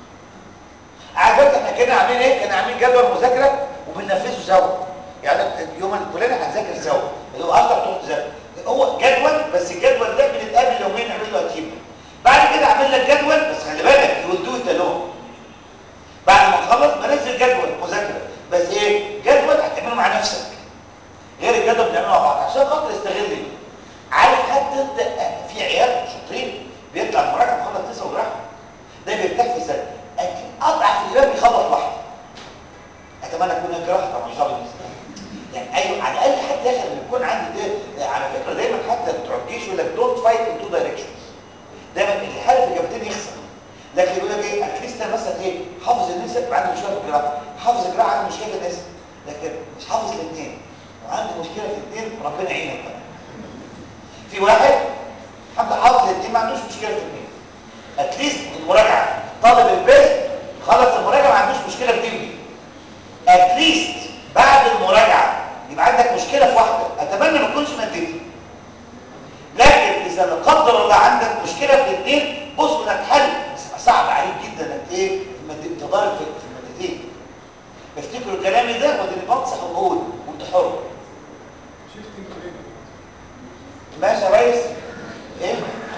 عارف احنا كنا عاملين ايه كنا عاملين جدول مذاكره وبننفذه سوا يعني يوم الفلاني هنذاكر سوا اللي هو اصلا تروح تذاكر هو جدول بس الجدول ده بنتقابل يومين نعمل له اتشيفمنت بعد كده اعمل لك جدول بس خلي بالك يودوه التلون بعد ما تخلص بنزل جدول مذاكره بس ايه جدول هتعمله مع نفسك غير الجدول بنعمله مع بعض عشان خاطر استغل عارف حد انت في عيال شاطرين بيطلع المراجعه مخلص تسعه وراحه ده بيرتاح في سنه اضعف الايمان بيخلص لوحده اتمنى تكون جراحه طبعا مش عارف يعني ايوه على الاقل حتى يا اخي لما يكون عندي ده على فكره دايما حتى بتوع الجيش يقول لك دونت فايت ان تو دايركشنز دايما اللي حارب في جبهتين يخسر لكن يقول لك ايه الكريستال مثلا ايه حافظ النساء عنده مشكله في الجراحه حافظ الجراحه عنده مشكله في النساء لكن مش حافظ الاثنين وعنده مشكله في الاثنين ربنا يعينك بقى في واحد الحمد لله حافظ الاثنين ما عندوش مشكله في الاثنين اتليست المراجعه طالب البيت خلص المراجعه ما عندوش مشكله في دي اتليست بعد المراجعه يبقى عندك مشكله في واحده اتمنى ما تكونش مادتي لكن اذا لا قدر الله عندك مشكله في الاثنين بص انك حل صعب عليك جدا انك ايه تضارب في المادتين افتكروا كلامي ده ودي بنصح وبقول وانت حر ماشي يا ريس ايه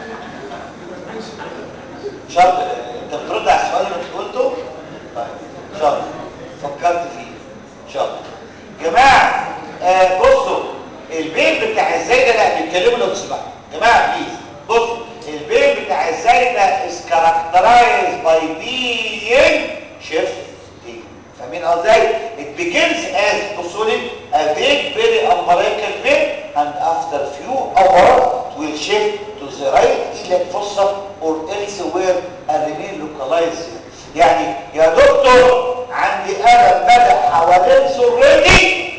شرط انت بترد على السؤال اللي انت قلته طيب شرط فكرت فيه شرط جماعه آه بصوا البيت بتاع الزايده لا بيتكلموا لو تسمعوا جماعه بليز بصوا البيت بتاع الزايده is characterized by being shifting فاهمين ازاي it begins as بصوا لي a vague very umbilical vein and after few hours it will shift to the right الى الفصة or elsewhere and remain localized يعني يا دكتور عندي ألم بدأ حوالين سرتي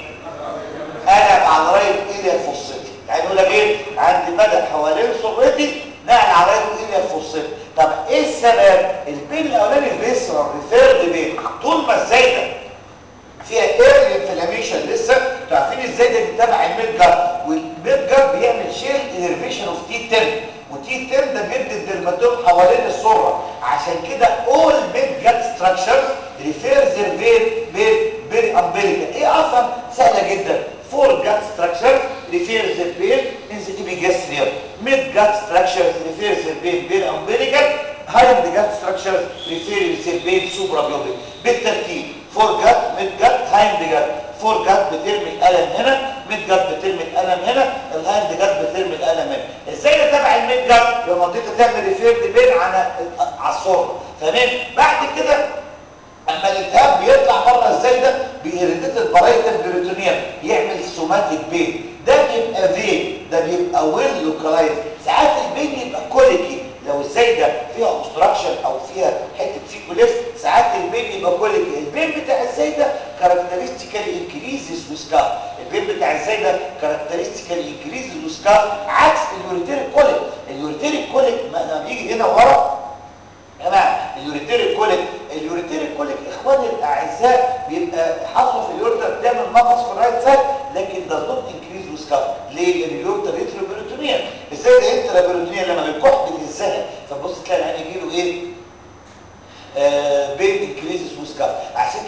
ألم على رايت إلى فصتي يعني يقول لك إيه عندي بدأ حوالين سرتي نقل على رايته إلى فصتي طب إيه السبب البين الأولاني فيسرال ريفيرد بين طول ما الزايدة فيها ايرلي انفلاميشن لسه انتوا عارفين ازاي ده بيتابع الميد جات والميد جات بيعمل شيل انرفيشن اوف تي 10 وتي 10 ده بيدي الدرماتوم حوالين السره عشان كده اول ميد جات ستراكشرز ريفيرز فين بين بين امبليكال ايه اصلا سهله جدا فور جات ستراكشر ريفيرز بين ان ذا ايبيجاستريوم ميد جات ستراكشرز ريفيرز بين بين امبليكال هايند جات ستراكشرز ريفيرز بين سوبرا بيوبيك بالترتيب فور جات ميد جات هايند جات فور جات بترمي الالم هنا ميد جات بترمي الالم هنا الهايند جات بترمي الالم هنا ازاي نتابع الميد جات لو منطقه تعمل ريفيرد بين على على الصوره تمام بعد كده اما الالتهاب بيطلع بره ازاي ده بيريديت البرايتال بيريتونيوم يعمل سوماتيك بين ده بيبقى فين ده بيبقى ويل لوكالايز ساعات البين يبقى كوليكي لو الزايده فيها اوبستراكشن او فيها حته سيكوليس ساعات البين يبقى كوليكي البين بتاع الزايده كاركترستيكالي انكريزز وسكار البين بتاع الزايده كاركترستيكالي انكريزز وسكار عكس اليوريتيريك كوليك اليوريتيريك كوليك لما بيجي هنا ورا يا جماعه اليوريتيريك كوليك اليوريتيريك كوليك اخواني الاعزاء بيبقى حصوه في اليوريتر بتعمل نقص في الرايت سايد لكن ده نوت انكريز وسكار ليه لان اليوريتر ريتروبيروتونيا ازاي ده انترابيروتونيا لما بيكح بتهزها فبص تلاقي العين يجي له ايه آه بين انكريزز وسكار عشان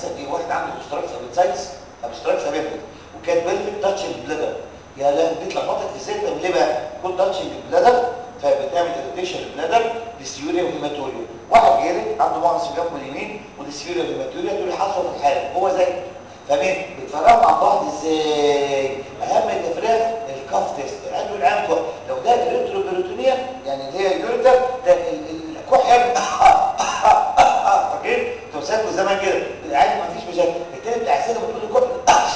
مثلا ايه واحد عنده ابستراكس ابيتسايتس ابستراكس ابيتسايتس وكان بلفيك تاتشنج بلادر يا لا دي اتلخبطت في السيستم ليه بقى كود تاتشنج بلادر فبتعمل اريتيشن البلادر ديسيوريا وهيماتوريا واحد جالك عنده مغص في جنبه اليمين وديسيوريا وهيماتوريا دول حصلوا في الحاله هو زي فمين بيتفرقوا مع بعض ازاي اهم الافراغ الكاف تيست عنده العام كويس لو ده ريتروبيروتونيا يعني اللي هي اليوريتر ده الكح يعمل فاكرين انتوا ساكتوا زمان كده عادي ما فيش مشاكل التاني بتاع السنه بتقول الكح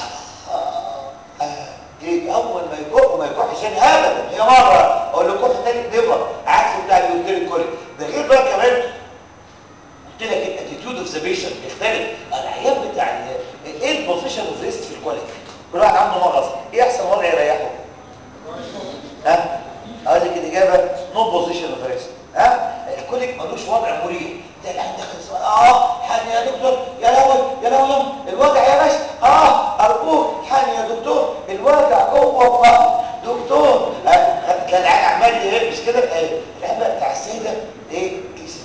دي اول ما يكح وما يكحش ثاني ابدا هي مره اقول له كح تاني بنبره عكس بتاع اليوريتر الكولي ده غير بقى كمان قلت لك الاتيتيود اوف ذا بيشنت بيختلف العيان بتاع ايه البوزيشن اوف ريست في الكوليك كل واحد عنده مغص ايه احسن وضع يريحه ها اقول لك الاجابه نو بوزيشن اوف ريست ها الكوليك ملوش وضع مريح ده العين داخل اه حالي يا دكتور يا لهوي يا لهوي الوجع يا باشا اه ارجوك حالي يا دكتور الوجع جوه دكتور تلاقي العين عمال ايه مش كده العين بقى بتاع السيده ايه كيس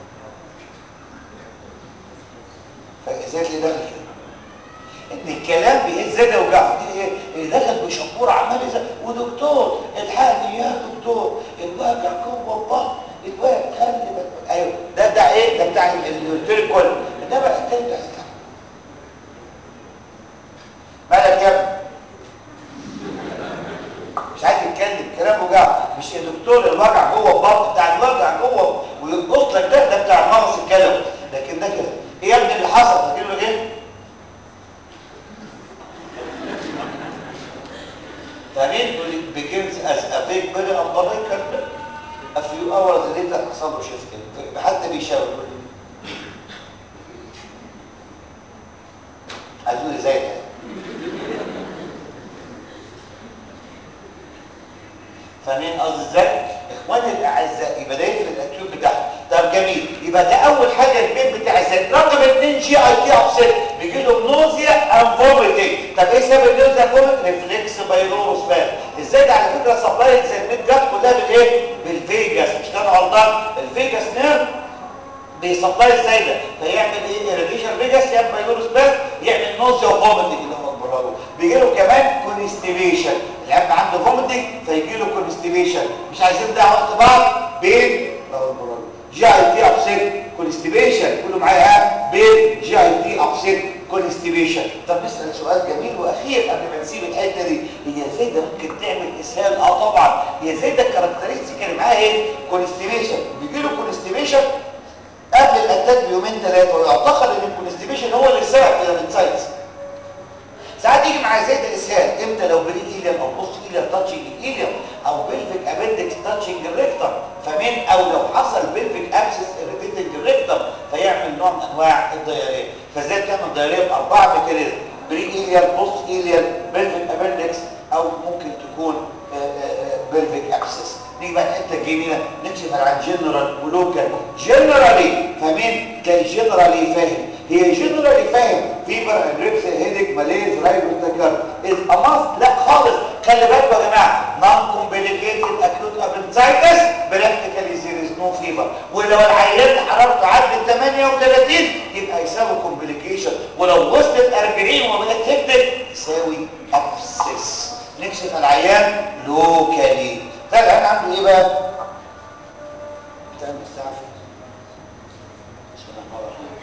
فازاي اللي دخل كده ان الكلام بيهز زاد وجع دي ايه اللي دخل بشبوره عمال يزد ودكتور الحقني يا دكتور الوجع جوه البطن الوجع خلي بالك ايوه ده ده ايه ده بتاع الدكتور الكل ده بقى التاني بتاع الكلام مالك يا ابني مش عايز يتكلم كلام وجع مش يا دكتور الوجع جوه البطن بتاع الوجع جوه ويقص لك ده ده بتاع المغص الكلوي لكن ده كده ايه يا ابني اللي حصل فاكر له ايه فاهمين it begins as a big belly umbilical a few hours later حصل له شيفت حتى بيشاور عايزين ازاي ده فاهمين قصدي ازاي اخواني الاعزاء يبقى ده يفرق الاتيوب بتاعهم طب جميل يبقى ده اول حاجه البين بتاع الزيت رقم اثنين جي اي تي ابسيت بيجي له نوزيا اند فوميتنج طب ايه سبب النوزيا فوميت ريفلكس بايلوروس فات ازاي ده على فكره سبلايت زي الميد جات كلها بالايه بالفيجاس مش ده انا غلطان الفيجاس نيرف بيسبلاي ازاي ده فيعمل ايه اريديشن فيجاس يعمل بايلوروس فات يعمل نوزيا وفوميتنج اللي هو البرادو بيجي له كمان كونستيبيشن العيال عنده فوميتنج فيجي له كونستيبيشن مش عايزين ده وقت بعض بين جي اي تي ابسيت كونستيبيشن قولوا معايا بين جي اي تي ابسيت كونستيبيشن طب نسال سؤال جميل واخير قبل ما نسيب الحته دي هي ازاي ده ممكن تعمل اسهال اه طبعا هي ازاي ده الكاركترستيك اللي معاها ايه كونستيبيشن بيجي له كونستيبيشن قبل الاتاك بيومين ثلاثه ويعتقد ان الكونستيبيشن هو اللي السبب في الانسايتس ساعات يجي مع زيت الاسهال امتى لو بريد ايليان او بوست ايليان تاتشنج الايليان او بلفيك ابندكس تاتشنج الريكتر فمن او لو حصل بلفيك ابسس اريتيتنج الريكتر فيعمل نوع من انواع الدياريه فازاي تعمل دياريه باربعه ميكانيزم بريد ايليان بوست ايليان بلفيك ابندكس او ممكن تكون بلفيك ابسس نيجي بقى الحته الجميله نكشف عن جنرال ولوكال جنرالي فمين كان جنرالي فاهم هي جنرالي فاهم فيبر اندريبس هيدك ماليز رايبوتاكار از اماس لا خالص خلي بالكم يا جماعه نون كومبليكيتد اكيوت ابنسايتس براكتيكالي زير از نو فيبر ولو العيان حرارته عدت 38 يبقى يساوي كومبليكيشن ولو وصلت 40 وبقت هكتك يساوي ابسس نكشف العيان لوكالي ده العيان عنده ايه بقى؟ تعمل الساعه بسم الله الرحمن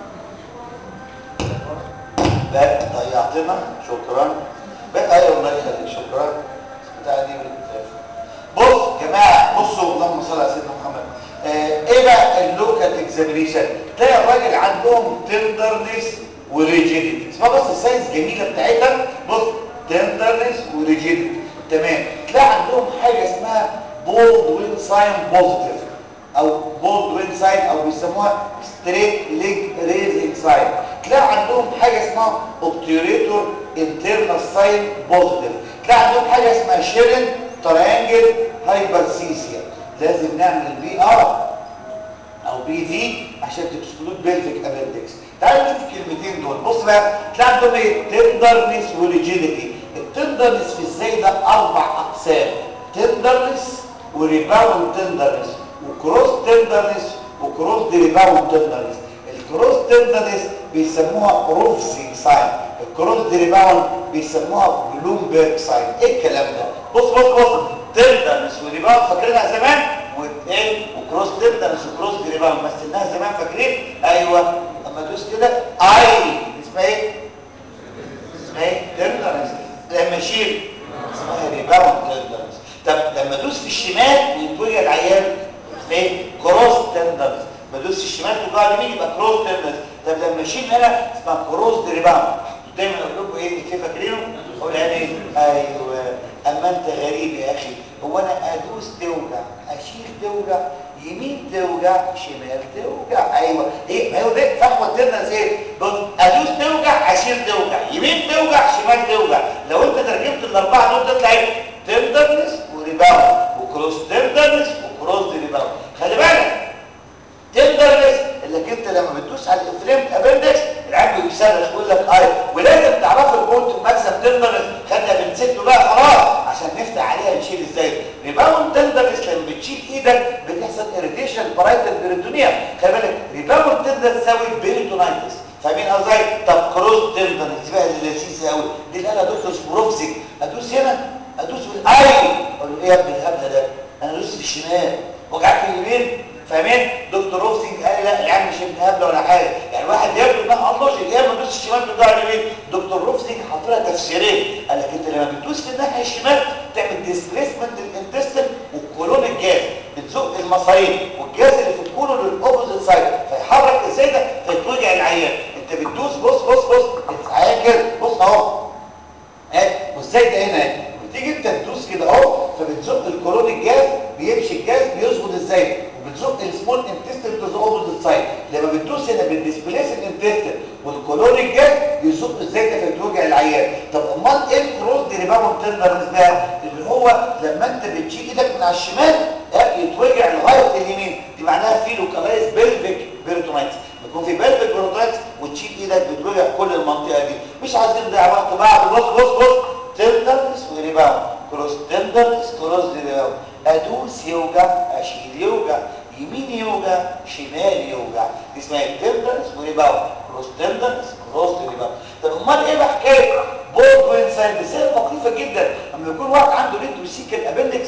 الرحيم بقى ضيعتنا شكرا بقى ايوه الله يخليك شكرا بتاع دي بص جماعه بصوا اللهم صل على سيدنا محمد آه ايه بقى اللوكال اكزامينيشن تلاقي الراجل عندهم تندرنس وريجيديتي اسمها بص الساينس جميله بتاعتها بص تندرنس وريجيديتي تمام تلاقي عندهم حاجه اسمها بولد وين ساين بوزيتيف او بولد وين ساين او بيسموها ستريت ليج ريزنج ساين تلاقي عندهم حاجه اسمها اوبتيوريتور انترنال ساين بوزيتيف تلاقي عندهم حاجه اسمها شيرن تريانجل هايبرسيسيا لازم نعمل بي ار او بي في عشان تكسكلود بيلفيك ابندكس تعالوا نشوف الكلمتين دول بص بقى تلاقي عندهم ايه تندرنس وريجيديتي التندرنس في ازاي ده اربع اقسام تندرنس وريباوند تندرنس وكروس تندرنس وكروس دي ريباوند تندرنس الكروس تندرنس بيسموها روفزيك ساين الكروس ريباوند بيسموها بلومبرج ساين ايه الكلام ده بص بص بص تندرنس وريباوند فاكرينها زمان وايه وكروس تندرنس وكروس ريباوند مثلناها زمان فاكرين ايوه اما تدوس كده اي اسمها ايه اسمها ايه تندرنس لما اشيل اسمها ريباوند تندرنس طب لما ادوس في الشمال ويتوجع العيان اسمها ايه كروس تندرنس بدوس الشمال توجع اليمين يبقى كروس تندرنس طب لما اشيل هنا اسمها كروس ريباوند دايما اقول لكم ايه كيف فاكرينه اقول يعني ايه ايوه اما انت غريب يا اخي هو انا ادوس توجع اشيل توجع يمين توجع شمال توجع ايوه ايه ما هو ده فحوى التندرنس ايه بص ادوس توجع اشيل توجع يمين توجع شمال توجع لو انت ترجمت الاربعه دول تطلع ايه تندرنس وريباوند وكروس تندرنس وكروس ريباوند خلي بالك تندرنس انك انت لما بتدوس على الانفلامت ابندكس العين بيصرخ يقول لك اي ولازم تعرف البولت ماكسيم تندرنس خدنا بنسيته بقى خلاص عشان نفتح عليها نشيل ازاي ريباوند تندرنس لما بتشيل ايدك بتحصل اريتيشن برايتال بيريتونيا خلي بالك ريباوند تندرنس تساوي بيريتونايتس فاهمين ازاي طب كروس تندرنس بقى اللي لذيذه قوي دي اللي قالها دكتور سبروفزيك ادوس هنا ادوس بالاي اقول له ايه يا ابن الهبله ده انا ادوس في الشمال وجعت في اليمين فاهمين دكتور روفسينج قال لي لا العيال مش ابن هبله ولا حاجه يعني واحد يبدو انها اللوجيك يا اما تدوس الشمال توجع اليمين دكتور روفسينج حاط لها تفسيرين قال لك انت لما بتدوس في الناحيه الشمال تعمل ديسبيسمنت للانتستين والكولون الجاز بتزق المصارين والجاز اللي في الكولون للاوبوزيت سايد فيحرك ازاي ده فيتوجع العيان انت بتدوس بص بص بص العيان كده بص اهو اهي وازاي ده هنا اهي بتيجي انت تدوس كده اهو فبتزق الكولون الجاز بيمشي الجاز بيظبط ازاي وبتزق السمول انتستين تو ذا اوبوزيت سايد لما بتدوس هنا بالديسبليس الانتستين والكولون الجاز يزق ازاي ده فيتوجع العيان طب امال ايه الكروس دي ريباوند تندرنس بقى اللي هو لما انت بتشيل ايدك من على الشمال يتوجع لغايه اليمين دي معناها في لوكالايز بيلفيك بيرتونايتس يكون في بيلفيك بيرتونايتس وتشيل ايدك بتوجع كل المنطقه دي مش عايزين نضيع وقت بعض بص بص بص تندرنس وريباوند كروس تندرنس كروس ريباوند ادوس يوجع اشيل يوجع يمين يوجع شمال يوجع دي اسمها تندرنس وريباوند كروس تندرنس كروس ريباوند طب امال ايه بقى حكايه بولد سايد دي مخيفه جدا اما يكون واحد عنده ريتروسيكال ابندكس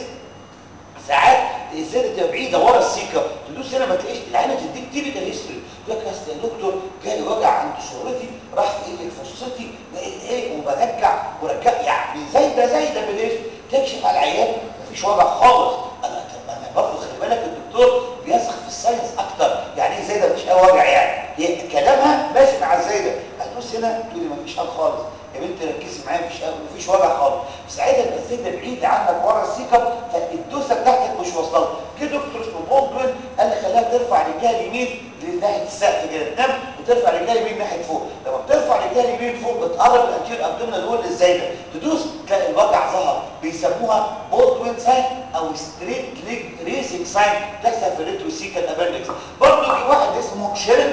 ساعات الزيادة تبقى بعيدة ورا السيكة تدوس هنا ما تلاقيش العينة تديك تيبيكال هيستوري تقول لك يا دكتور جالي وجع عند سرتي راح في ايه فرصتي لقيت ايه وبرجع ورجع يعني زي ده زي ده بالايش تكشف على العيان مفيش وجع خالص انا طب انا برضه خلي بالك الدكتور بيثق في الساينس اكتر يعني ايه زي ده مفيش اي وجع يعني هي كلامها ماشي مع الزايده هتدوس هنا تقول لي مفيش حاجه خالص يا بنتي ركزي معايا مفيش مفيش وجع خالص ساعتها يبقى الزايده بعيده عنك ورا السيكم فالدوسه بتاعتك مش واصله جه دكتور اسمه بولدوين قال لي خليها ترفع رجلها اليمين لناحيه السقف كده تنام وترفع رجلها اليمين ناحيه فوق لما بترفع رجلها اليمين فوق بتقرب الانتير ابدومينال وول الزايده تدوس تلاقي الوجع ظهر بيسموها بولدوين ساين او ستريت ليج ريسنج ساين تحصل في الريتروسيكال ابندكس برضه في واحد اسمه شيرن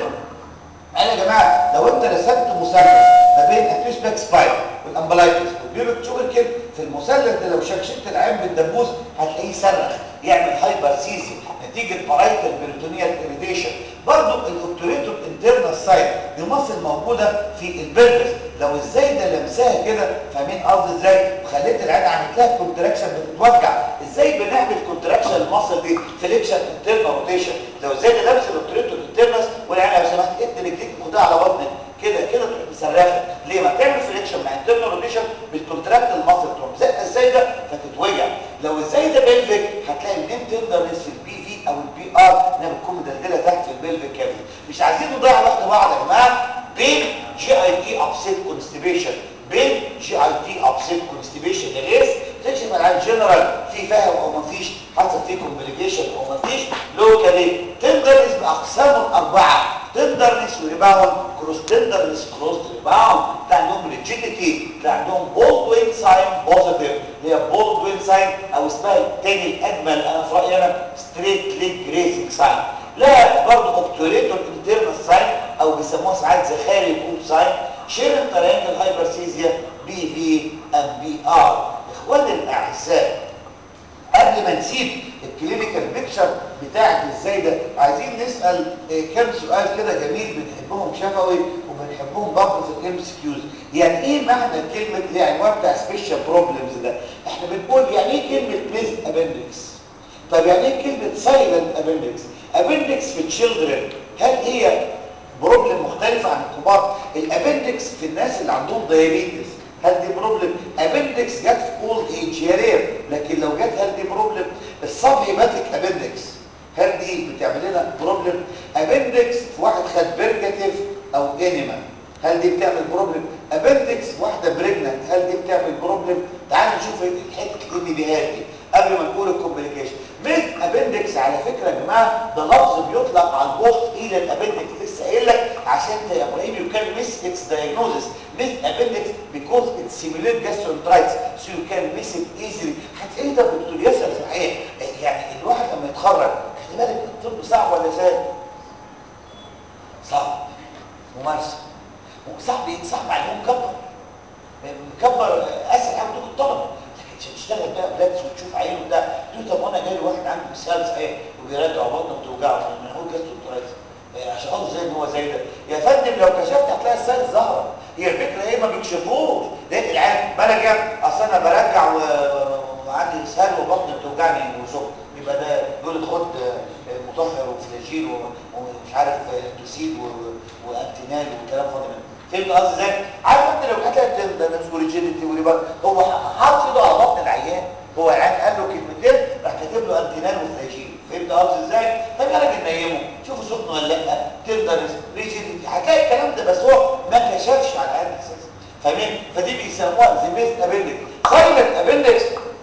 قال يا جماعه لو انت رسمت مثلث ما بين التوس باك سباين والامبلايتس والبيوبك تشوبركل في المثلث ده لو شكشكت العين بالدبوس هتلاقيه صرخ يعمل هايبرسيزي نتيجه بارايتال بيريتونيال اريتيشن برضه الاوبتوريتور انترنال سايد دي مصل موجوده في البلفس لو ازاي ده لمساها كده فاهمين قصدي ازاي وخليت العين عملت لها كونتراكشن بتتوجع ازاي بنعمل كونتراكشن المصل دي فليكشن انترنال روتيشن لو ازاي ده لمس الاوبتوريتور انترنال والعين لو سمحت ادي رجليك خدها على بطنك كده كده تروح مصرخه ليه ما تعمل فليكشن مع انترنال روتيشن بالكونتراكت المصل تروح زق ازاي ده فتتوجع لو ازاي ده بلفيك هتلاقي منين تندرنس في البي في او البي ار انها بتكون مدلدله تحت في البلفيك كافيتي مش عايزين نضيع وقت بعض يا جماعه بين جي اي تي ابسيت كونستيبيشن بين جي اي تي ابسيت كونستيبيشن الريس تكشف على الجنرال في فاهم او مفيش حصل فيه كومبليكيشن او مفيش لوكالي تندرنس باقسامه الاربعه تندرنس وريباوند كروس تندرنس كروس ريباوند تلاقي عندهم ريجيديتي تلاقي عندهم بولدوين ساين بوزيتيف اللي هي بولدوين ساين او اسمها الثاني الاجمل انا في رايي انا ستريت ليج ريسنج ساين لا برضه اوبتوريتور انترنال ساين او بيسموها ساعات زخاري بوب ساين شيرن ترينجل هايبرسيزيا بي في ام بي ار اخواني الاعزاء قبل ما نسيب الكلينيكال بيكتشر بتاعت ازاي ده عايزين نسال كام سؤال كده جميل بنحبهم شفوي وبنحبهم برضه في الام اس كيوز يعني ايه معنى كلمه العنوان بتاع سبيشال بروبلمز ده احنا بنقول يعني ايه كلمه ميز ابندكس طب يعني ايه كلمه سايلنت ابندكس ابندكس في تشيلدرن هل هي بروبلم مختلفه عن الكبار الابندكس في الناس اللي عندهم دايابيتس هل دي بروبلم ابندكس جت في اولد ايج يا رير لكن لو جت هل دي بروبلم الصب هيباتيك ابندكس هل دي بتعمل لنا بروبلم ابندكس في واحد خد بيرجاتيف او انيما هل دي بتعمل بروبلم ابندكس واحده بريجننت هل دي بتعمل بروبلم تعالوا نشوف الحته اللي بيها دي قبل ما نقول الكومبليكيشن ميز ابندكس على فكره يا جماعه ده لفظ بيطلق على البوست الى الابندكس لسه قايل لك عشان يا ابراهيم يو كان ميس اتس دايجنوزس ميز ابندكس بيكوز ات سيميليت جاسترونترايتس سو يو كان ميس ات ايزلي هتقول ده دكتور ياسر صحيح يعني الواحد لما يتخرج خلي بالك الطب صعب ولا سهل؟ صعب ممارسه صعب صعب على مكبر مكبر اسهل حاجه تاخد الطلبه لكن عشان تشتغل بقى بلاد وتشوف عينه وبتاع تقول طب وانا جاي واحد عنده اسهال صحيح وبيرجع بطنه بتوجعه من هو جاسترونترايتس عشان خاطر زي ان هو زي ده يا فندم لو كشفت هتلاقي السائل ظهر هي الفكره ايه ما بيكشفوش ليه العيال ما انا جاب اصل انا برجع و... وعندي اسهال وبطني بتوجعني وسكر يبقى ده يقول خد مطهر وفلاجيل ومش عارف توسيد وانتينال وكلام فاضي منه فهمت قصدي ازاي؟ عارف انت لو هتلاقي تندنس وريجيديتي وريبر هو حاطط ايده على بطن العيان هو العيان قال له كلمتين راح كاتب له انتينال وفلاجيل فهمت قصدي ازاي؟ طب يا راجل نيمه شوفوا سخن ولا لا تندنس ريجيديتي هتلاقي الكلام ده بس هو ما كشفش على العيان اساسا فاهمين؟ فدي بيسموها زيميست ابندكس سايلنت ابندكس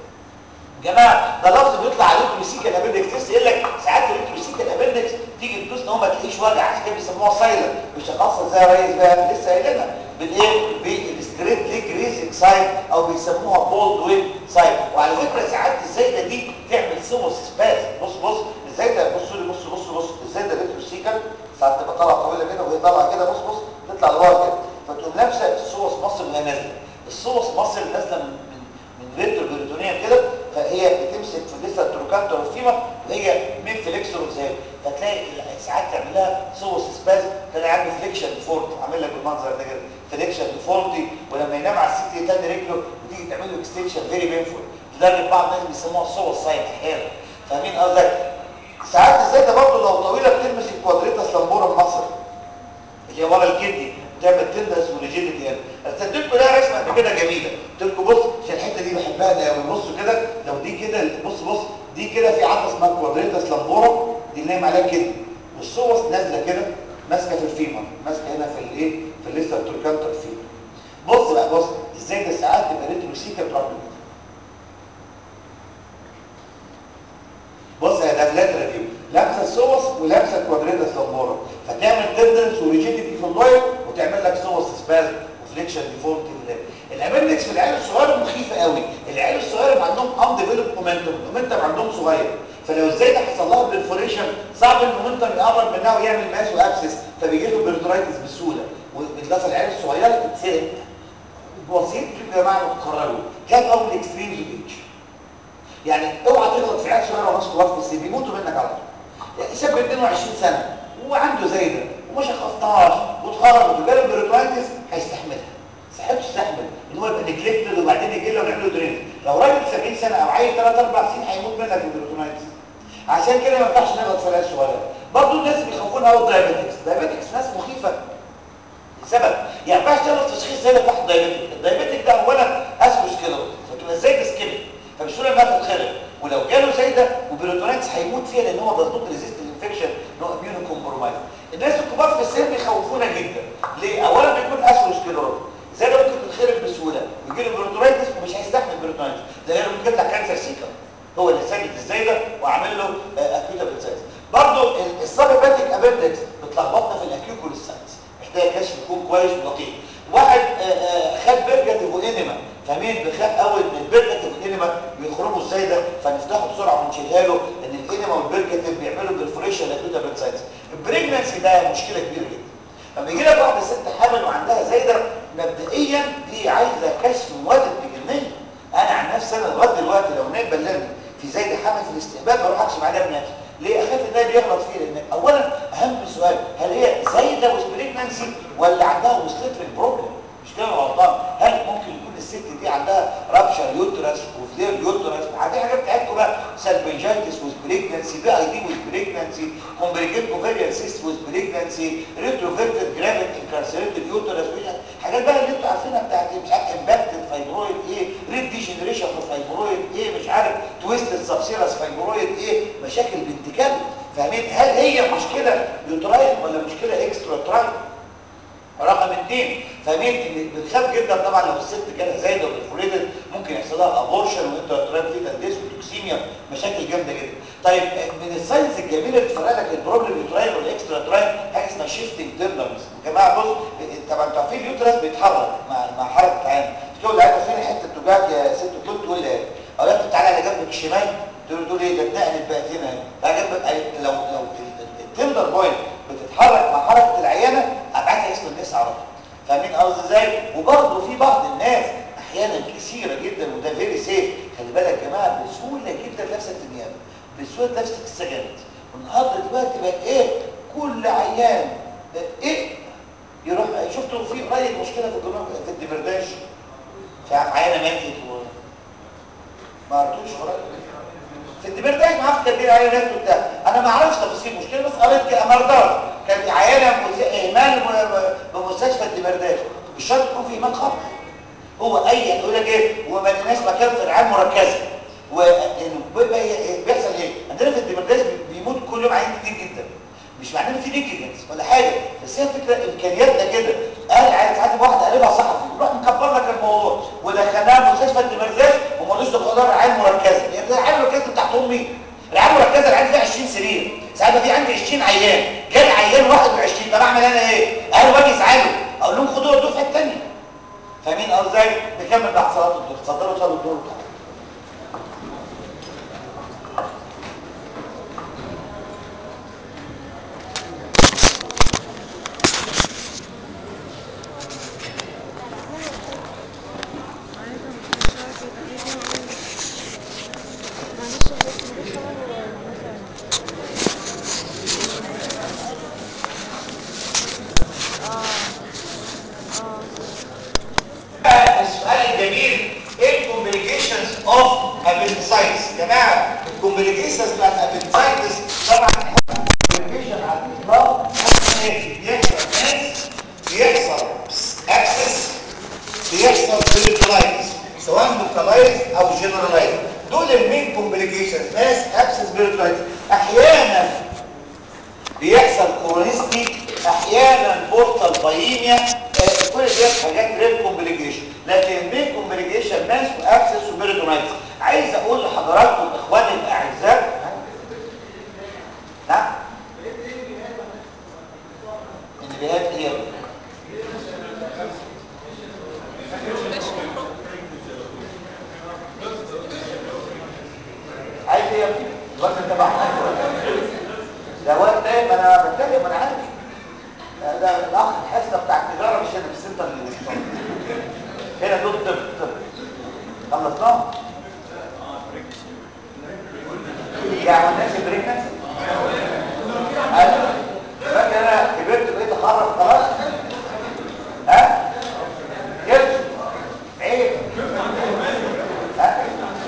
جماعه ده لفظ بيطلع عليه الريسيكال ابندكس لسه يقول لك ساعات الريسيكال ابندكس تيجي تدوس ان هو ما تلاقيش وجع عشان كده بيسموها سايلنت مش هتاثر زي الريس بقى لسه قايلينها بالايه بالستريت ليج ريزنج سايد او بيسموها بولد ويب سايد وعلى فكره ساعات الزايده دي تعمل سيموس سباز بص بص الزايده بصوا لي بص بص بص الزايده الريتروسيكال ساعات تبقى طالعه طويله كده وهي طالعه كده بص بص تطلع لورا كده فتقوم لابسه السوس مصر وهي نازله السوس مصر نازله من من ريترو بيريتونيا كده فهي بتمسك في لسه التروكانتر والفيما وهي مين فليكسور زي فتلاقي ساعات تعمل لها سوس سباز تلاقي عنده فليكشن ديفورت عامل لك بالمنظر ده كده فليكشن ديفورتي ولما ينام على السيت يتاني رجله وتيجي تعمل له اكستنشن فيري بينفول لدرجه بعض الناس بيسموها السوس سايد احيانا فاهمين قصدك ساعات الزياده برضه لو طويله بتلمس الكوادريتاس لامبورا مصر اللي هي ورا الكدني تعمل تندس وريجيديتي هنا استدلكوا لها رسمه قبل كده جميله قلت لكم بص عشان الحته دي بحبها ده قوي بصوا كده لو دي كده بص بص دي كده في عضله اسمها كوادريتاس لامبورا دي اللي نايم عليها كده والصوص نازله كده ماسكه في الفيمر ماسكه هنا في الايه في الليستا توركانتر فيمر بص بقى بص ازاي ده ساعات تبقى ريتروسيكال بروبلم بص يا ده فلات ريفيو لابسه الصوص ولابسه الكوادريتاس لامبورا فتعمل تندنس وريجيديتي في اللايف وتعمل لك صوص سبازم وفليكشن ديفولت الابندكس في العيال الصغيره مخيفه قوي العيال الصغيره عندهم ان ديفلوب مومنتوم المومنتوم عندهم صغير فلو ازاي ده حصل لها بالفوريشن صعب المومنتوم يقرب منها ويعمل ماس وابسس فبيجي له بيرترايتس بسهوله وبالاضافه العيال الصغيره تتسرق بسيط يا جماعه بتتخرجوا كام اول اكستريمز ايج يعني اوعى تغلط في عيال صغيره وناس كبار في السن بيموتوا منك على طول يعني شاب 22 سنه وعنده زي ده وما شخصناش واتخرج وجاله بيرترايتس هيستحملها صحته تستحمل ان هو يبقى نجلكتد وبعدين يجي له ونعمل له درين لو راجل 70 سنه او عيل 3 4 سنين هيموت منك في البيرترايتس عشان كده ما ينفعش نغلط في العيال الصغيره برضه الناس بيخافونا قوي الدايابيتكس الدايابيتكس ناس مخيفه لسبب يعني ما ينفعش تعمل تشخيص زي ده تحت الدايابيتك الدايابيتك ده اولا اسكروسكليروز فتبقى زي ده سكيل فبسهوله انها تتخرب ولو جاله زي ده وبيرتونيتس هيموت فيها لان هو ضغط ريزيست الانفكشن ان هو اميونو كومبرومايز الناس الكبار في السن بيخوفونا جدا ليه اولا بيكون اسكروسكليروز زي ده ممكن تتخرب بسهوله ويجي له بيرتونيتس ومش هيستحمل بيرتونيتس ده غير ممكن يطلع كانسر سيكر هو اللي سدد ازاي ده وعامل له اكيوتا بالسايتس برضه السبيباتيك ابندكس بتلخبطنا في الاكيوكول سايتس محتاج كشف يكون كويس ودقيق واحد خد بيرجاتيف وانيما فمين بيخاف قوي ان البيرجاتيف والانيما بيخرجوا ازاي ده فنفتحه بسرعه ونشيلها له لان الانيما والبيرجاتيف بيعملوا بالفوريشن لاكيوتا بالسايتس البريجننسي ده مشكله كبيره جدا لما يجي لك واحده ست حامل وعندها زي ده مبدئيا دي عايزه كشف مواد الجنيه انا عن نفسي انا لغايه دلوقتي لو نايم بلغني في زايد حمل في الاستقبال ما اروح اكشف عليها بنفسي ليه اخاف ان ده بيغلط فيه لان اولا اهم سؤال هل هي زايده وسبريجنانسي ولا عندها اوبستريك بروبلم مش كده غلطان هل ممكن يكون الست دي عندها رابشر يوترس وفلير يوترس عندها حاجات بتاعتكم بقى سالبنجايتس وسبريجنانسي بي اي دي وسبريجنانسي كومبريكيت كوفيريال سيست وسبريجنانسي ريتروفيرتد جرافيت انكارسيريتد يوترس حاجات بقى اللي انتوا عارفينها بتاعت مش عارف امباكتد فايبرويد ايه ريد ديجنريشن في فايبرويد ايه مش عارف تويستد سبسيرس فايبرويد ايه مشاكل بنت كلب فاهمين هل هي مشكله يوتراين ولا مشكله اكسترا تراين رقم اثنين فاهمين ان بنخاف جدا طبعا لو الست جالها زايده وبرفوريتد ممكن يحصل لها ابورشن وانتراتراين فيتال ديس وتوكسيميا مشاكل جامده جدا طيب من الساينز الجميله اللي تفرق لك البروبلم يوتراين والاكسترا تراين حاجه اسمها شيفتنج تيرنرز يا جماعه بص طبعا انتوا عارفين اليوترس بيتحرك مع مع حركه العين تقول لها فين الحته بتوجعك يا ست كنت تقول لها او انت تعالى على جنبك الشمال تقول تقول ايه ده اتنقلت بقت هنا لا جنبك لو لو التندر بوينت بتتحرك مع حركه العيانه ابعادها اسم الناس على طول فاهمين قصدي ازاي وبرضه في بعض الناس احيانا كثيره جدا وده فيري سيف خلي بالك يا جماعه بسهوله جدا نفسك في النيابه بسهوله نفسك السجنت والنهارده دلوقتي بقت ايه كل عيان ايه يروح شفتوا في قريب مشكله في الجنوب في الدمرداش في عيانه ماتت و ما عرفتوش قريب في الدمرداش ما اعرفش كان في عيانه ماتت وبتاع انا ما اعرفش تفاصيل المشكله بس قريت كده مرضى كانت عيانه اهمال بمستشفى الدمرداش مش شرط يكون في اهمال خالص هو اي يقول لك ايه وما لقيناش مكان في الرعايه مركزه وبيحصل ايه عندنا في الدمرداش بيموت كل يوم عيان كتير جدا مش معناه ان في نيجلنس ولا حاجه بس هي فكره امكانياتنا كده قال عايز عايز واحد قلبها صحفي يروح مكبر لك الموضوع ودخلناها مستشفى الدمرداش وما رضوش يدخلوها الرعايه المركزه يعني الرعايه المركزه بتاعت امي الرعايه المركزه العيان فيها 20 سرير ساعات في عندي 20 عيان جالي عيان 21 طب اعمل انا ايه قالوا باجي ازعله اقول لهم خدوه الدفعه الثانيه فاهمين قصدي ازاي نكمل بعد صلاه الظهر اتفضلوا صلوا الظهر السؤال الجميل ايه الكومبليكيشنز اوف ابندسايتس يا جماعه الكومبليكيشنز بتاعت الابندسايتس طبعا الكومبليكيشن على الاطلاق ايه بيحصل ناس بيحصل اكسس بيحصل بيريتولايتس سواء لوكالايز او جنرالايز دول المين كومبليكيشنز ناس اكسس بيريتولايتس احيانا بيحصل كورونيستي احيانا بورتال بايميا آه كل دي حاجات ريل كومبليكيشن لكن المين كومبليكيشن ماس واكسس وبيريتونايتس عايز اقول لحضراتكم اخواني الاعزاء نعم النبيهات ايه عايز ايه يا ابني الوقت انت بحثك ده وقت ايه ما انا بتكلم انا عارف ده الاخ الحصه بتاع التجاره مش هنا في السنتر اللي مش هنا دول طب طب خلصناه يعني الناس بريكنس انا فاكر انا كبرت بقيت اخرف خلاص ها كده عيب ها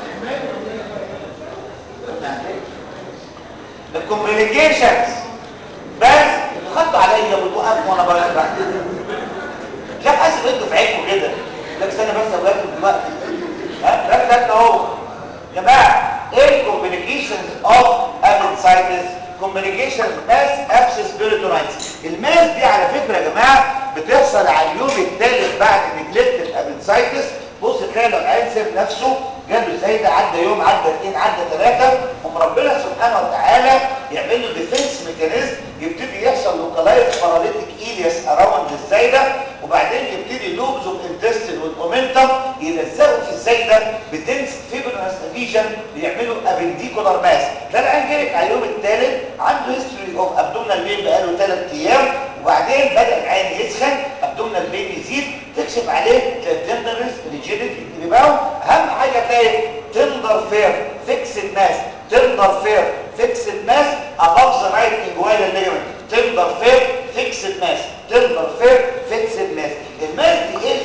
الكومبليكيشنز بس خدوا عليا وتوقفوا وانا بقى مش عارف حاسس انتوا في عينكم كده لك استنى بس اولادكم دلوقتي ها ركز انت اهو يا جماعه ايه الكومبليكيشنز اوف ابنسايتس كومبليكيشن ماس ابسس بيريتونايتس الماس دي على فكره يا جماعه بتحصل على اليوم الثالث بعد نجلكت الابنسايتس بص تلاقي لو العنسر نفسه جاله زايده عدى يوم عدى اثنين عدى ثلاثه ثم ربنا سبحانه وتعالى يعمل له ديفنس ميكانيزم يبتدي يحصل لوكالايز باراليتيك ايلياس اراوند الزايده وبعدين يبتدي لوبز اوف انتستين والمومنتم يلزقوا في الزايده بتنس فيبرنس ليجن بيعملوا ابنديكولار ماس ده العين جالك على اليوم الثالث عنده هيستوري اوف ابدومينال بين بقاله ثلاث ايام وبعدين بدا العين يسخن ابدومينال بين يزيد تكشف عليه تندرس ريجيديتي ريباوند اهم حاجه تلاقي تندر فير فيكسد ماس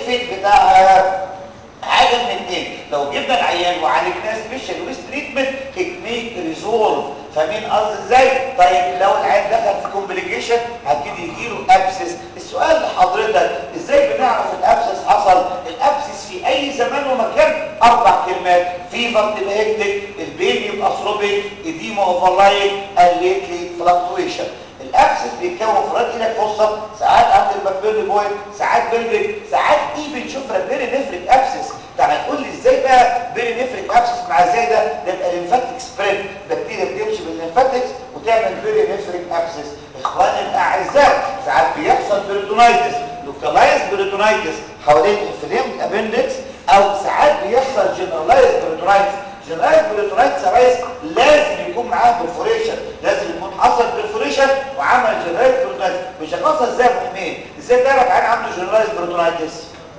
الفيت بتاعها حاجه من الاثنين لو جبنا العيان وعالجناه سبيشال ويست تريتمنت ات ميك ريزولف فاهمين قصدي ازاي طيب لو العيان دخل في كومبليكيشن هبتدي يجيله ابسس السؤال لحضرتك ازاي بنعرف الابسس حصل الابسس في اي زمان ومكان اربع كلمات فيفر تبقى هيكتك البين يبقى ثروبيك اديما اوفرلايك الليتلي فلكتويشن الابسس بيتكون في رجلك فصة ساعات عند البكبيرلي بوينت ساعات بلفيك ساعات ايفن شوف ربنا نفرك ابسس تعالى تقول لي ازاي بقى بيري نفرك ابسس مع ازاي ده ده يبقى ليمفاتيك سبريد بكتيريا بتمشي بالليمفاتكس وتعمل بيري نفرك ابسس اخواني الاعزاء ساعات بيحصل بيرتونايتس لوكالايز بيرتونايتس حوالين انفليمد ابندكس او ساعات بيحصل جنرالايز بيرتونايتس جنرالايز بيرتونايتس يا ريس لازم يكون معاه برفوريشن لازم يكون حصل برفوريشن وعمل جنرالايز بيرتونايتس مش هنوصل ازاي يا ابو حميد ازاي تعرف عين عنده جنرالايز بيرتونايتس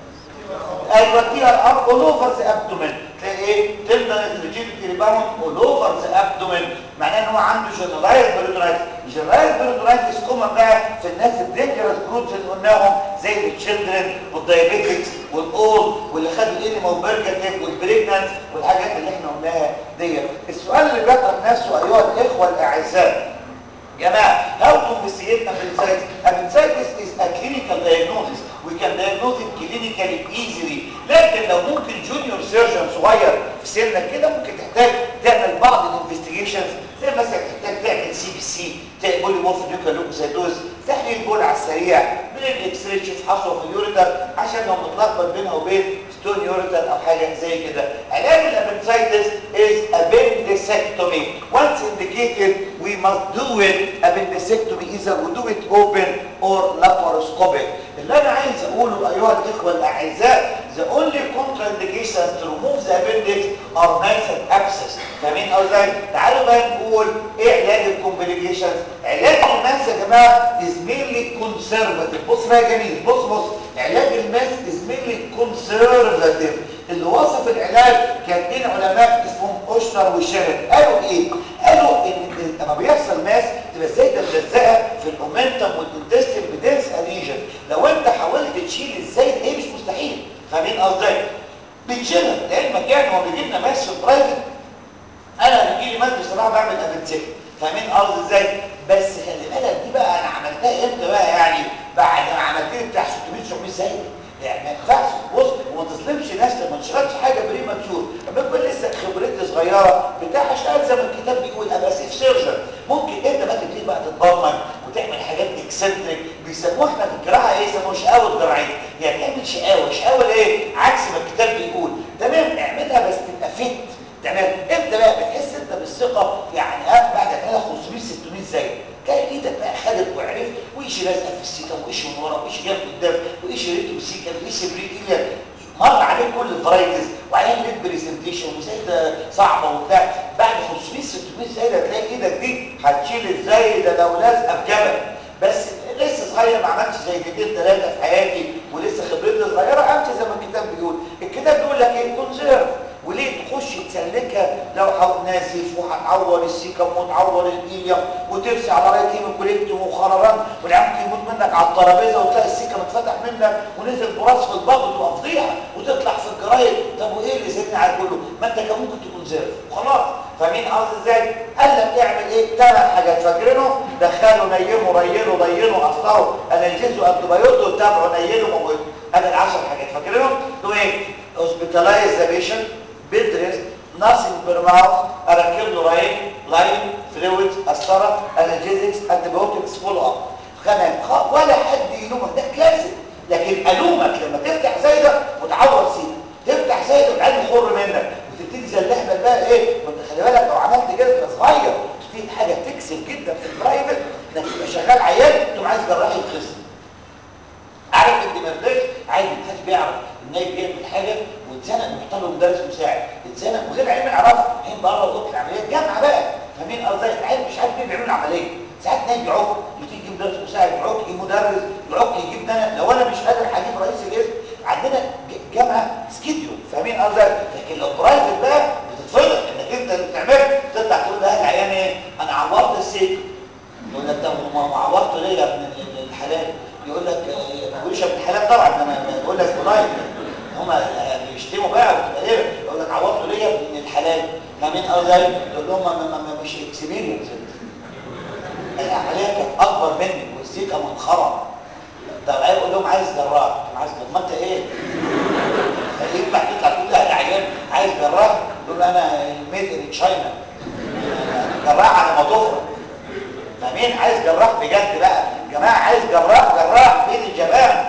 ايوه دي الارم اول اوفر ذا ابدومين تلاقي ايه تندنس ريجيديتي ريباوند اول اوفر ذا ابدومين معناه ان هو عنده جنرالايز بيرتونايتس الجنرالايز بيرتونايتس كومن بقى في الناس الدينجرس جروبز اللي قلناهم زي التشيلدرن والدايابيتكس والاول واللي خدوا الانيما وبرجر والبريجنانس والحاجات اللي احنا قلناها ديت السؤال اللي بيطرح نفسه ايها الاخوه الاعزاء جماعه how to investigate appendicitis appendicitis is a clinical diagnosis we can diagnose it clinically easily لكن لو ممكن جونيور سيرجن صغير في سنك كده ممكن تحتاج تعمل بعض الانفستيجيشنز زي مثلا تحتاج تعمل سي بي سي بولي مورف ليوكالوكوسيتوز تحليل بول على السريع من الاكس راي تشوف حصوه في اليوريتر عشان لو متلخبط بينها وبين ستون يوريتر او حاجه زي كده علاج الابندسايتس is appendectomy once indicated we must do it appendectomy either we do it open or laparoscopic اللي انا عايز اقوله ايها الاخوه الاعزاء the only contraindications to remove the appendix are mass and abscess فاهمين قصدي تعالوا بقى نقول ايه علاج الكومبليكيشنز علاج الماس يا جماعه is mainly conservative بص بقى يا جميل بص بص علاج الماس is mainly conservative اللي وصف العلاج كان اثنين علماء اسمهم اوشنر وشيرن قالوا ايه قالوا ان لما بيحصل ماس تبقى الزايده ملزقه في الاومنتم والانتستين بدنس اديجن لو انت حاولت تشيل الزايد ايه مش مستحيل فاهمين قصدي بتشيلها لعلمك يعني هو بيجي لنا ماس في البرايفت انا بيجي لي ماس بصراحه بعمل ابنسيك فاهمين قصدي ازاي بس خلي بالك دي بقى انا عملتها امتى بقى يعني بعد ما عملت لي بتاع 600 700 زايده يعني ما ينفعش بص وما تظلمش ناس لما تشتغلش حاجه بريماتشور لما تكون لسه خبرتي صغيره بتاع اشتغل زي ما الكتاب بيقول ابقى سيف سيرجن ممكن انت بقى تبتدي بقى تتبرمج وتعمل حاجات اكسنتريك بيسموها احنا في الجراحه ايه يسموها شقاوه جراحيه يعني تعمل شقاوه شقاوه ايه عكس ما الكتاب بيقول تمام اعملها بس تبقى فت تمام امتى بقى بتحس انت بالثقه يعني اه بعد ما 500 600 زي تلاقي ايدك بقى خدت وعرفت وايش لازقه في السيكم وايش من ورا وايش جنب قدام وايش ريتو سيكم وايش بريكيليا مر عليك كل الفرايتيز وعليها ليد بريزنتيشن وزايده صعبه وبتاع بعد 500 600 زايده تلاقي ايدك دي هتشيل ازاي ده لو لازقه في جبل بس لسه صغير ما عملتش زايدتين ثلاثه في حياتي ولسه خبرتي صغيره امشي زي ما الكتاب بيقول الكتاب بيقول لك ايه كونسيرف وليه تخش تسلكها لو نازف وهتعور السيكم وتعور الايليوم وترسي على رايه هيموكوليكتوم وخرران والعيال ممكن يموت منك على الترابيزه وتلاقي السيكم اتفتح منك ونزل براس في الضغط تبقى فضيحه وتطلع في الجرايد طب وايه اللي زدنا على كله ما انت كان ممكن تكون زيرف وخلاص فاهمين قصدي ازاي قال لك اعمل ايه ثمان حاجات فاكرينه دخلوا نيموا ريلوا ضينوا قصروا انالجيزوا انتبيوتوا تابعوا نيلوا موتوا ادي العشر حاجات فاكرينهم دول ايه hospitalize the patient bed rest nothing per mouth اركب له راين لاين فلويدز قسطره انالجيزكس انتبيوتكس فولو اب خمام ولا حد يلومك ده كلاسيك لكن الومك لما تفتح زايده وتعور سيك تفتح زايده والعين يخر منك وتبتدي زي اللهبل بقى ايه ما انت خلي بالك لو عملت كده تبقى صغير في حاجه تكسب جدا في البرايفت انك تبقى شغال عيان تقوم عايز جراح يخص عارف انت ما رضاش عادي محدش بيعرف النايب بيعمل حاجه واتزنق محتاج له مدرس مساعد اتزنق من غير علم يعرفه حين بره اوضه العمليات جامعه بقى فاهمين قصدي العيال مش عارف مين بيعمل العمليه ساعات نايب يعك يجيب يجيب مدرس مساعد يعك يجيب مدرس يعك يجيب انا لو انا مش قادر هجيب رئيس القسم عندنا جامعه سكيديو فاهمين قصدي لكن لو برايفت بقى بتتفضح انك انت اللي بتعمله تطلع تقول لاهل العيان ايه انا عورت السيك يقول لك ده ما عورته ليه يا ابن الحلال يقول لك ما تقولش ابن الحلال طبعا انا بقول لك والله هما بيشتموا بقى وتبقى ايه يقول لك عوضتوا ليا من الحلال فمين قال ذلك تقول لهم ما- ما- ما- مش اكسبيرينس العمليه كانت اكبر مني والسيكه منخرم طب عايز اقول لهم عايز جراح طب عايز جراح ما انت ايه ينفع تطلع تقول لها العيان عايز جراح تقول له انا ميد ان تشاينا جراح على ما تفرق فمين عايز جراح بجد بقى جماعه عايز جراح جراح فين الجبان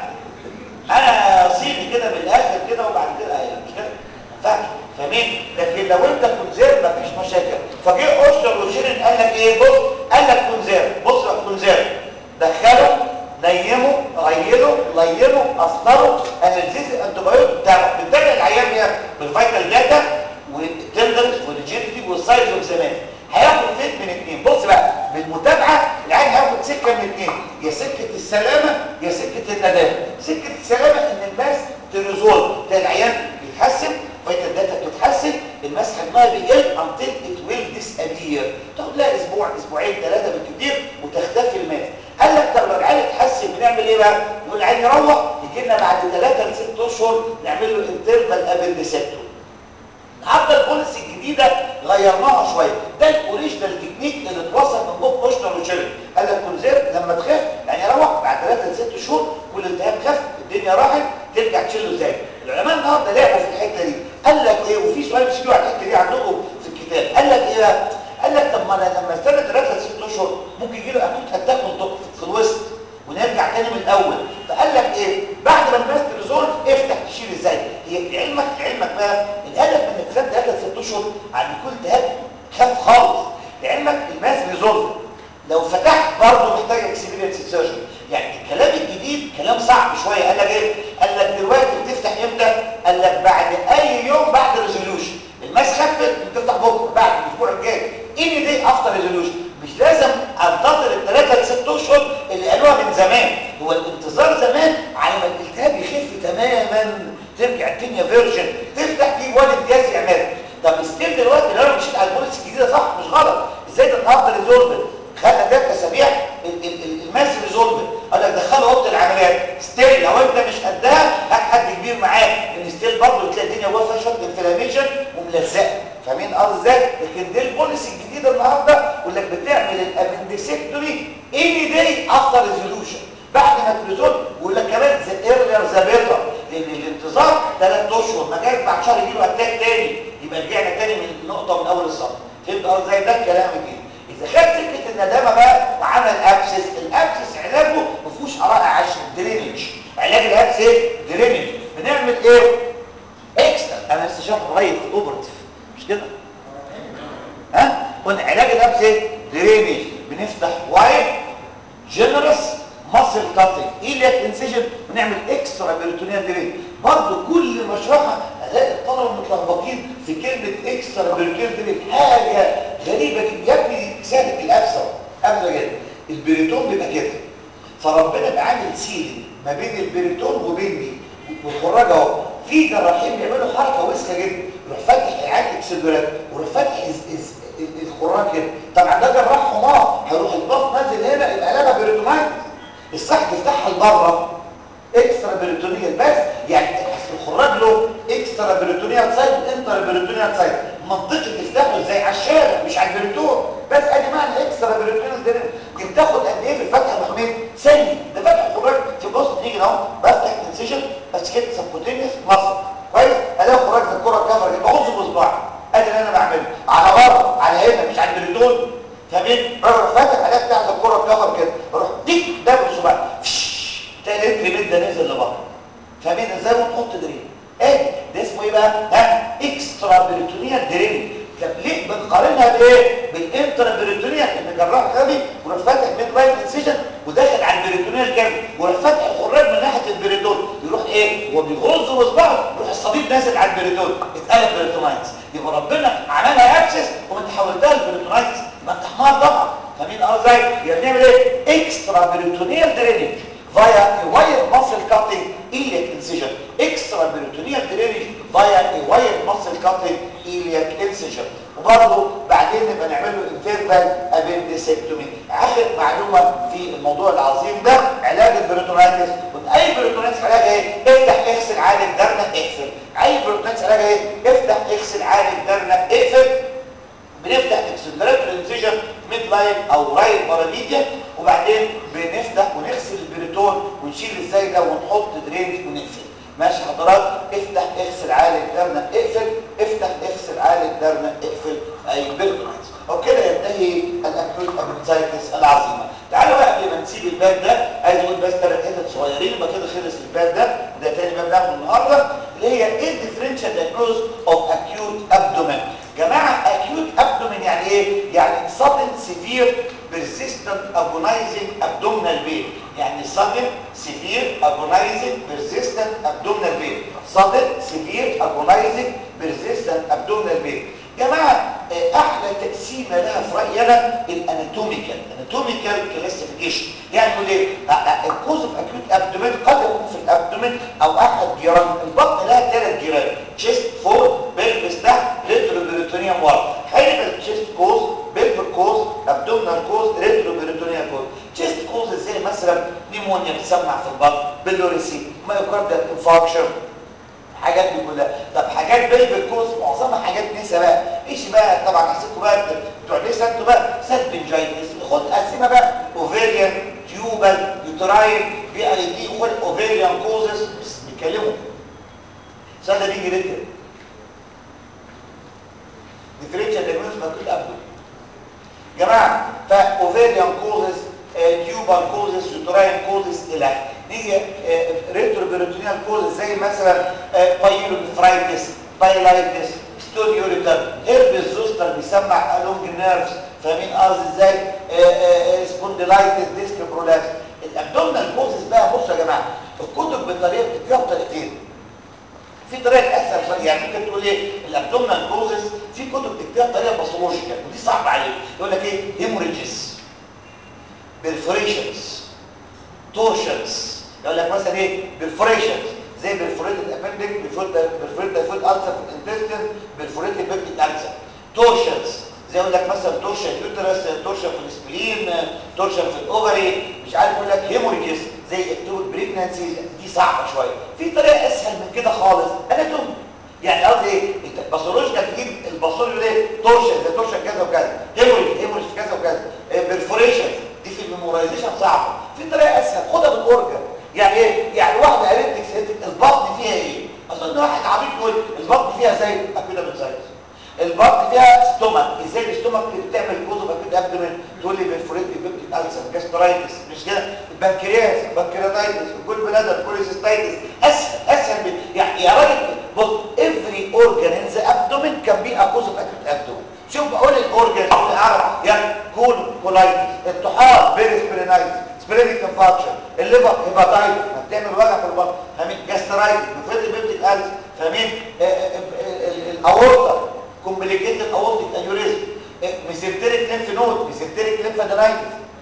انا صيغي كده من الاخر كده وبعد كده ايه مش كده ما ينفعش فمين لكن لو انت كونزير مفيش مشاكل فجه اشتر وشيرين قال لك ايه بص قال لك كونزير بص بقى كونزير دخله نيمه غيره لينه اصدره اناليزيز الانتيبيوتيك بتاعه بتتابع العيان ده بالفايتال داتا والتندرس والجينيتي والسايز اوف زمان هياخد فيت من اثنين بص بقى بالمتابعه العيان هياخد سكه من اثنين يا سكه السلامه يا سكه الندامه سكه السلامه ان الماس تريزولف تلاقي العيان بيتحسن فايتال داتا بتتحسن الماس حجمها بيقل until it will disappear تاخد لها اسبوع اسبوعين ثلاثه بالكثير وتختفي الماس قال لك طب لو العيان اتحسن بنعمل ايه بقى؟ نقول العيان يروح يجي لنا بعد ثلاثه لست اشهر نعمل له انترفال ابندسكتوم النهارده البوليسي الجديده غيرناها شويه ده الاوريجينال تكنيك اللي اتوصل من بوب بوشنر وشيرن قال لك كونزير لما تخاف يعني يروح بعد ثلاثه لست شهور كل التهاب خف الدنيا راحت ترجع تشيله ازاي العلماء النهارده لعبوا في الحته دي قال لك ايه وفي سؤال بيجي على الحته دي عندكم في الكتاب قال لك ايه بقى؟ قال لك طب ما انا لما استنى ثلاثه لست اشهر ممكن يجي له اكيد اتاك في الوسط ونرجع تاني من الاول فقال لك ايه بعد ما الماس ريزولف افتح تشيل ازاي هي لعلمك لعلمك بقى الهدف من الكلام ده ثلاث ست اشهر عن كل تهاب خف خالص لعلمك الماس ريزولف لو فتحت برضه محتاج اكسبيرينس سيرجري يعني الكلام الجديد كلام صعب شويه قال لك ايه قال لك دلوقتي بتفتح امتى قال لك بعد اي يوم بعد ريزوليوشن الماس خفت بتفتح بكره بعد الاسبوع الجاي اني دي افتر ريزوليوشن مش لازم انتظر الثلاثه لست اشهر اللي قالوها من زمان هو الانتظار زمان على ما الالتهاب يخف تماما ترجع الدنيا فيرجن تفتح فيه واد امتياز يعمل طب ستيل دلوقتي لو انا مشيت على البوليس الجديده صح مش غلط ازاي ده النهارده ريزولفر خدنا ده اسابيع الماس ريزولفر قال لك دخله اوضه العمليات ستيل لو انت مش قدها هات حد كبير معاك لان ستيل برضه تلاقي الدنيا جوه فيها شويه انفلاميشن وملزقه فاهمين قصدي ازاي لكن دي البوليسي الجديده النهارده يقول لك بتعمل الابندكسكتومي اني داي افتر ريزولوشن بعد ما تريزولف ويقول لك كمان ذا ايرلير ذا بيتر لان الانتظار ثلاث اشهر ما جاش بعد شهر يجي له اتاك تاني يبقى رجعنا تاني من النقطه من اول الصف فهمت قصدي ازاي ده الكلام الجديد اذا خدت سكه الندامه بقى وعمل ابسس الابسس علاجه ما فيهوش اراء عشر درينج علاج الابسس ايه درينج بنعمل ايه اكسترا انا لسه شرح قريب في الاوبرتيف مش كده ها قلنا علاج الابسس ايه درينج بنفتح وايد جنرس ماسل كاتنج ايلياك انسيجن ونعمل اكسترا بيرتونيال درينج برضه كل مشرحه الاقي الطلبه متلخبطين في كلمه اكسترا بيرتونيال درينج حاجه غريبه جدا يا ابني سهل الابسه ابدا جدا البريتون بيبقى كده فربنا بقى عامل سيل ما بين البريتون وبين دي والخراج اهو في جراحين بيعملوا حركه وسخه جدا يروح فاتح العين اكسبرات ويروح فاتح إز إز الخراج كده طبعا ده جراح حمار هيروح الباص نازل هنا يبقى قلبها بريتونايتس الصح تفتحها لبره اكسترا بريتونيال بس يعني اصل الخراج له اكسترا بريتونيال سايد وانترا بريتونيال سايد منطقي تفتحه ازاي على الشارع مش على البريتون بس ادي معنى اكسترا بريتونيال ده دي بتاخد قد ايه في الفتح يا ابو حميد ثانيه ده فتح الخراج في بص تيجي اهو بفتح انسيشن بس كده سبكوتينيوس مصر كويس الاقي الخراج زي الكره الكفر كده بغص بصباعي ادي اللي انا بعمله على بره على هنا مش على البريتون فاهمين اروح فاتح عليها بتاع زي الكره الكفر كده اروح ديك ده بصباعي تلاقي الانتري ده نزل لبره فاهمين ازاي ونحط درين ايه ده اسمه ايه بقى ها اكسترا بريتونيال درين طب ليه بنقارنها بايه بالانترا بريتونيال ان جراح غبي وراح فاتح ميد لاين انسيجن وداخل على البريتونيال كامل وراح فاتح الخراج من ناحيه البريتون يروح ايه هو بيغز بصباعه يروح الصديد نازل على البريتون اتقلب بريتونايتس يبقى ربنا عملها ابسس وما انت حولتها لبريتونايتس ما انت حمار طبعا فاهمين اه ازاي يعني بنعمل ايه اكسترا بريتونيال درينج via a wire muscle cutting iliac incision extra peritoneal drainage via a wire muscle cutting iliac incision وبرضه بعدين نبقى نعمل له انترفال ابندسكتومي اخر معلومه في الموضوع العظيم ده علاج البريتونايتس اي بريتونايتس علاج ايه افتح اغسل عالج درنك اقفل اي بريتونايتس علاج ايه افتح اغسل عالج درنك اقفل بنفتح اكسلراتور انسيجن ميد لاين او رايت باراميديا وبعدين بنفتح ونغسل البريتون ونشيل الزايده ونحط درينج ونقفل ماشي حضرات افتح اغسل عالج درنك اقفل افتح اغسل عالج درنك اقفل اي بيرتونايتس وبكده ينتهي الاكيوت ابنسايتس العظيمه تعالوا بقى قبل ما نسيب الباب ده عايز اقول بس ثلاث حتت صغيرين يبقى كده خلص الباب ده وده تاني باب ناخده النهارده اللي هي ايه الديفرنشال دايجنوز اوف اكيوت ابدومين جماعه اكيوت ابدومين يعني ايه يعني sudden severe persistent agonizing abdominal pain يعني sudden severe agonizing persistent abdominal pain sudden severe agonizing persistent abdominal pain جماعه احلى تقسيمه لها في رايي انا الاناتوميكال اناتوميكال كلاسيفيكيشن يعني يقول ايه الكوز اوف اكيوت ابدومين قد يكون في الابدومين او احد جيران البطن لها ثلاث جيران تشيست فوق بلفس تحت ريترو بيريتونيوم ورا هيبقى التشيست كوز بلفر كوز ابدومينال كوز ريترو بيريتونيوم كوز تشيست كوز زي مثلا نيمونيا بتسمع في البطن بلوريسي مايوكارديال انفاركشن الحاجات دي كلها طب حاجات بيلفيك كوز معظمها حاجات نسا بقى ايش بقى طبعا حسيتكم بقى بتوع نسا انتوا بقى سالبنجايتس خد قسمها بقى اوفيريان تيوبال يوتراين بي اي دي خد اوفيريان كوزز بس بيتكلموا السؤال ده بيجي ريتر ديفرنشال دايجنوز مكتوب قبله جماعه فاوفيريان كوزز تيوبال كوزز يوتراين كوزز الى نيجي ريترو بيروتونيال كوزز زي مثلا بايلونفرايتس بايلايتس ستونيوريتر هيربس زوستر بيسمع الونج نيرفز فاهمين قصدي ازاي سبونديلايتس ديسك برولابس الابدومينال كوزز بقى بصوا يا جماعه الكتب بالطريقه بتديها بطريقتين في طريقه اسهل يعني ممكن تقول ايه الابدومينال كوزز في كتب بتديها بطريقه باثولوجيكال ودي صعبه عليك يقول لك ايه هيموريجز بيرفوريشنز توشنز يقول لك مثلا ايه بيرفوريشنز زي بيرفوريتد ابندكس بيرفوريتد فود السر في الانتستين بيرفوريتد بيبتيك السر توشنز زي يقول لك مثلا تورشن يوترس تورشن في السبلين تورشن في الاوفري مش عارف يقول لك هيموريجز زي اكتوبر بريجنانسي دي صعبه شويه في طريقه اسهل من كده خالص اناتومي يعني قصدي ايه انت باثولوجيكال تجيب الباثولوجي ايه تورشن ده تورشن كذا وكذا هيموريج هيموريج كذا وكذا بيرفوريشن دي في الميمورايزيشن صعبه في طريقه اسهل خدها بالاورجن يعني ايه يعني واحده قالت لك البطن فيها ايه اظن واحد عبيط يقول البطن فيها زي اكيد بنسايتس البطن فيها ستومك ازاي الاستومك اللي بتعمل كوز باكيد ابدومين تقول لي بيرفوريت بيبتيك السر جاسترايتس مش كده البنكرياس بنكرياتايتس الجول بلادر كوليسيستايتس اسهل اسهل من يعني يا راجل بص افري اورجان ان ذا ابدومين كان بي كوز باكيد ابدومين شوف بقول الاورجان اعرف يعني كول كولايتس الطحال بيرسبرينايتس سبرينيك انفاركشن الليفر هيباتايتس بتعمل وجع في البطن فاهمين جاسترايتس بيفريت بيبتيك السر فاهمين الاورطه كومبليكيتد اورتيك انيوريزم ميسنتريك ليمف نود ميسنتريك ليمفادينايتس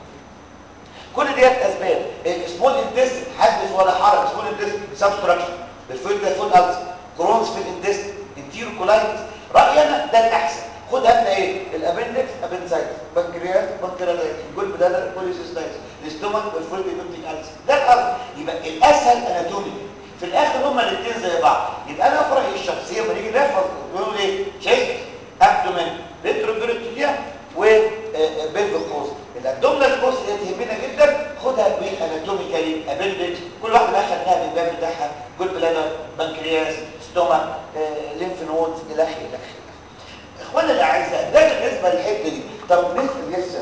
كل ديت اسباب السمول انتست حدث ولا حرج سمول انتست سبستراكشن بالفوت ده فوت الز كرونز في الانتست انتيرو كولايتس رايي انا ده الاحسن خد هات ايه الابندكس ابندسايتس بنكرياس بنكرياتايتس الجول بلادر كوليسيستايتس الاستومك بالفوت بيبتيك الز ده الارض يبقى الاسهل اناتومي في الاخر هما الاثنين زي بعض يبقى انا في رايي الشخصيه لما نيجي نحفظ بيقول ايه تشيست ابدومين ريتروبيريتوليا وبيلفيك كوز الابدومينال كوز اللي تهمنا جدا خدها بالاناتوميكالي ابندكس كل واحده بقى خدناها بالباب بتاعها جول بلادر بنكرياس ستومك ليمف نودز الى اخره الى اخره اخوانا الاعزاء ده بالنسبه للحته دي طب بالنسبه لسه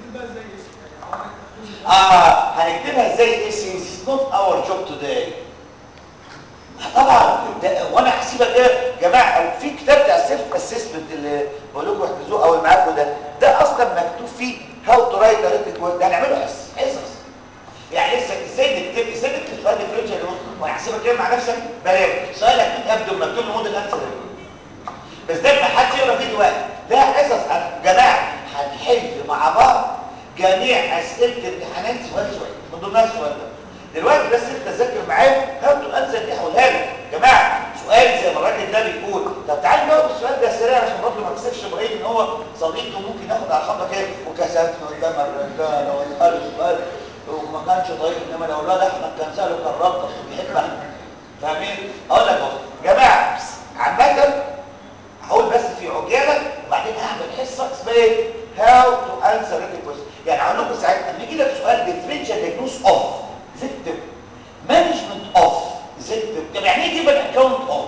اه هنكتبها ازاي اس از نوت اور جوب توداي طبعا ده وانا هسيبها كده يا جماعه في كتاب بتاع السيلف اسسمنت اللي بقول لكم احفظوه او اللي معاكم ده ده اصلا مكتوب فيه هاو تو رايت اريتميك ده هنعمله حصص يعني لسه ازاي نكتب ازاي نكتب سؤال ديفرنشال وانا هحسبها كده مع نفسك بلاش سؤالك متقدم مكتوب له موديل امثله بس ده ما حدش يقرا فيه دلوقتي ده حصص يا جماعه هنحل مع بعض جميع اسئله الامتحانات سؤال سؤال من ضمنها السؤال ده دلوقتي بس انت ذاكر معايا هاو تو انسر دي هقولها لك يا جماعه سؤال زي ما الراجل ده بيقول طب تعالى نجاوب السؤال ده سريع عشان برضه ما نكسفش ابراهيم ان هو هو صديقي وممكن ياخد على الخطه كده وكسبت قدام الرجاله والقلب والقلب وما كانش طيب انما لو الواد احمد كان ساله كان ربط وبيحب احمد فاهمين؟ اقول لك بص جماعه عامه هقول بس في عجاله وبعدين هعمل حصه اسمها ايه؟ هاو تو انسر ريتن كويشن يعني هقول لكم ساعتها لما يجي لك سؤال ديفرنشال دايجنوز اوف فيكتيم مانجمنت اوف فيكتيم طب يعني ايه جيب الاكونت اوف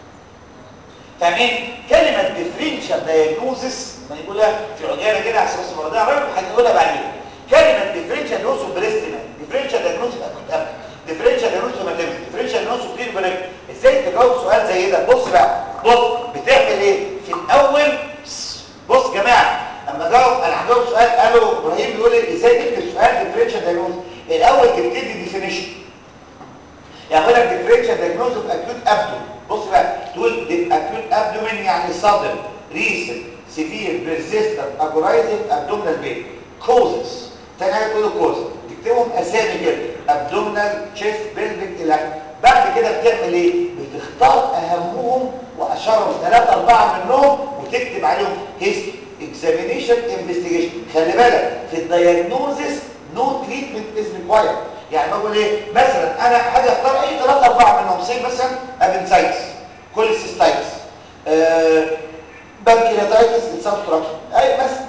فاهمين كلمه ديفرنشال دايجنوزس ما يقولها في عجاله كده عشان بس المره دي عربي هنقولها بعدين كلمه ديفرنشال دايجنوز بريستنا ديفرنشال دايجنوز اكوت ديفرنشال دايجنوز ماتيريال ديفرنشال دايجنوز كلير بريك ازاي تجاوب سؤال زي ده بص بقى بص بتعمل ايه في الاول بص يا جماعه اما جاوب انا هجاوب سؤال قالوا ابراهيم بيقول لي ازاي تكتب سؤال ديفرنشال دايجنوز الاول تبتدي ديفينيشن يعني اقول لك ديفرنشال دايجنوز اوف اكيوت ابدومين بص بقى تقول اكيوت ابدومين يعني صدر ريسل سيفير بيرزيستنت اجورايزنج ابدومينال بين كوزز تاني حاجه تقول كوز تكتبهم اسامي كده ابدومينال تشيست بيلفيك الى بعد كده بتعمل ايه بتختار اهمهم واشهرهم ثلاثه اربعه منهم وتكتب عليهم هيستوري اكزامينيشن انفستيجيشن خلي بالك في الدايجنوزس نو تريتمنت از ريكوايرد يعني بقول ايه مثلا انا حاجه اختار اي ثلاثه اربعه منهم زي مثلا ابنسايتس كوليسيستايتس آه بانكيراتايتس انسابتراكشن اي مثلا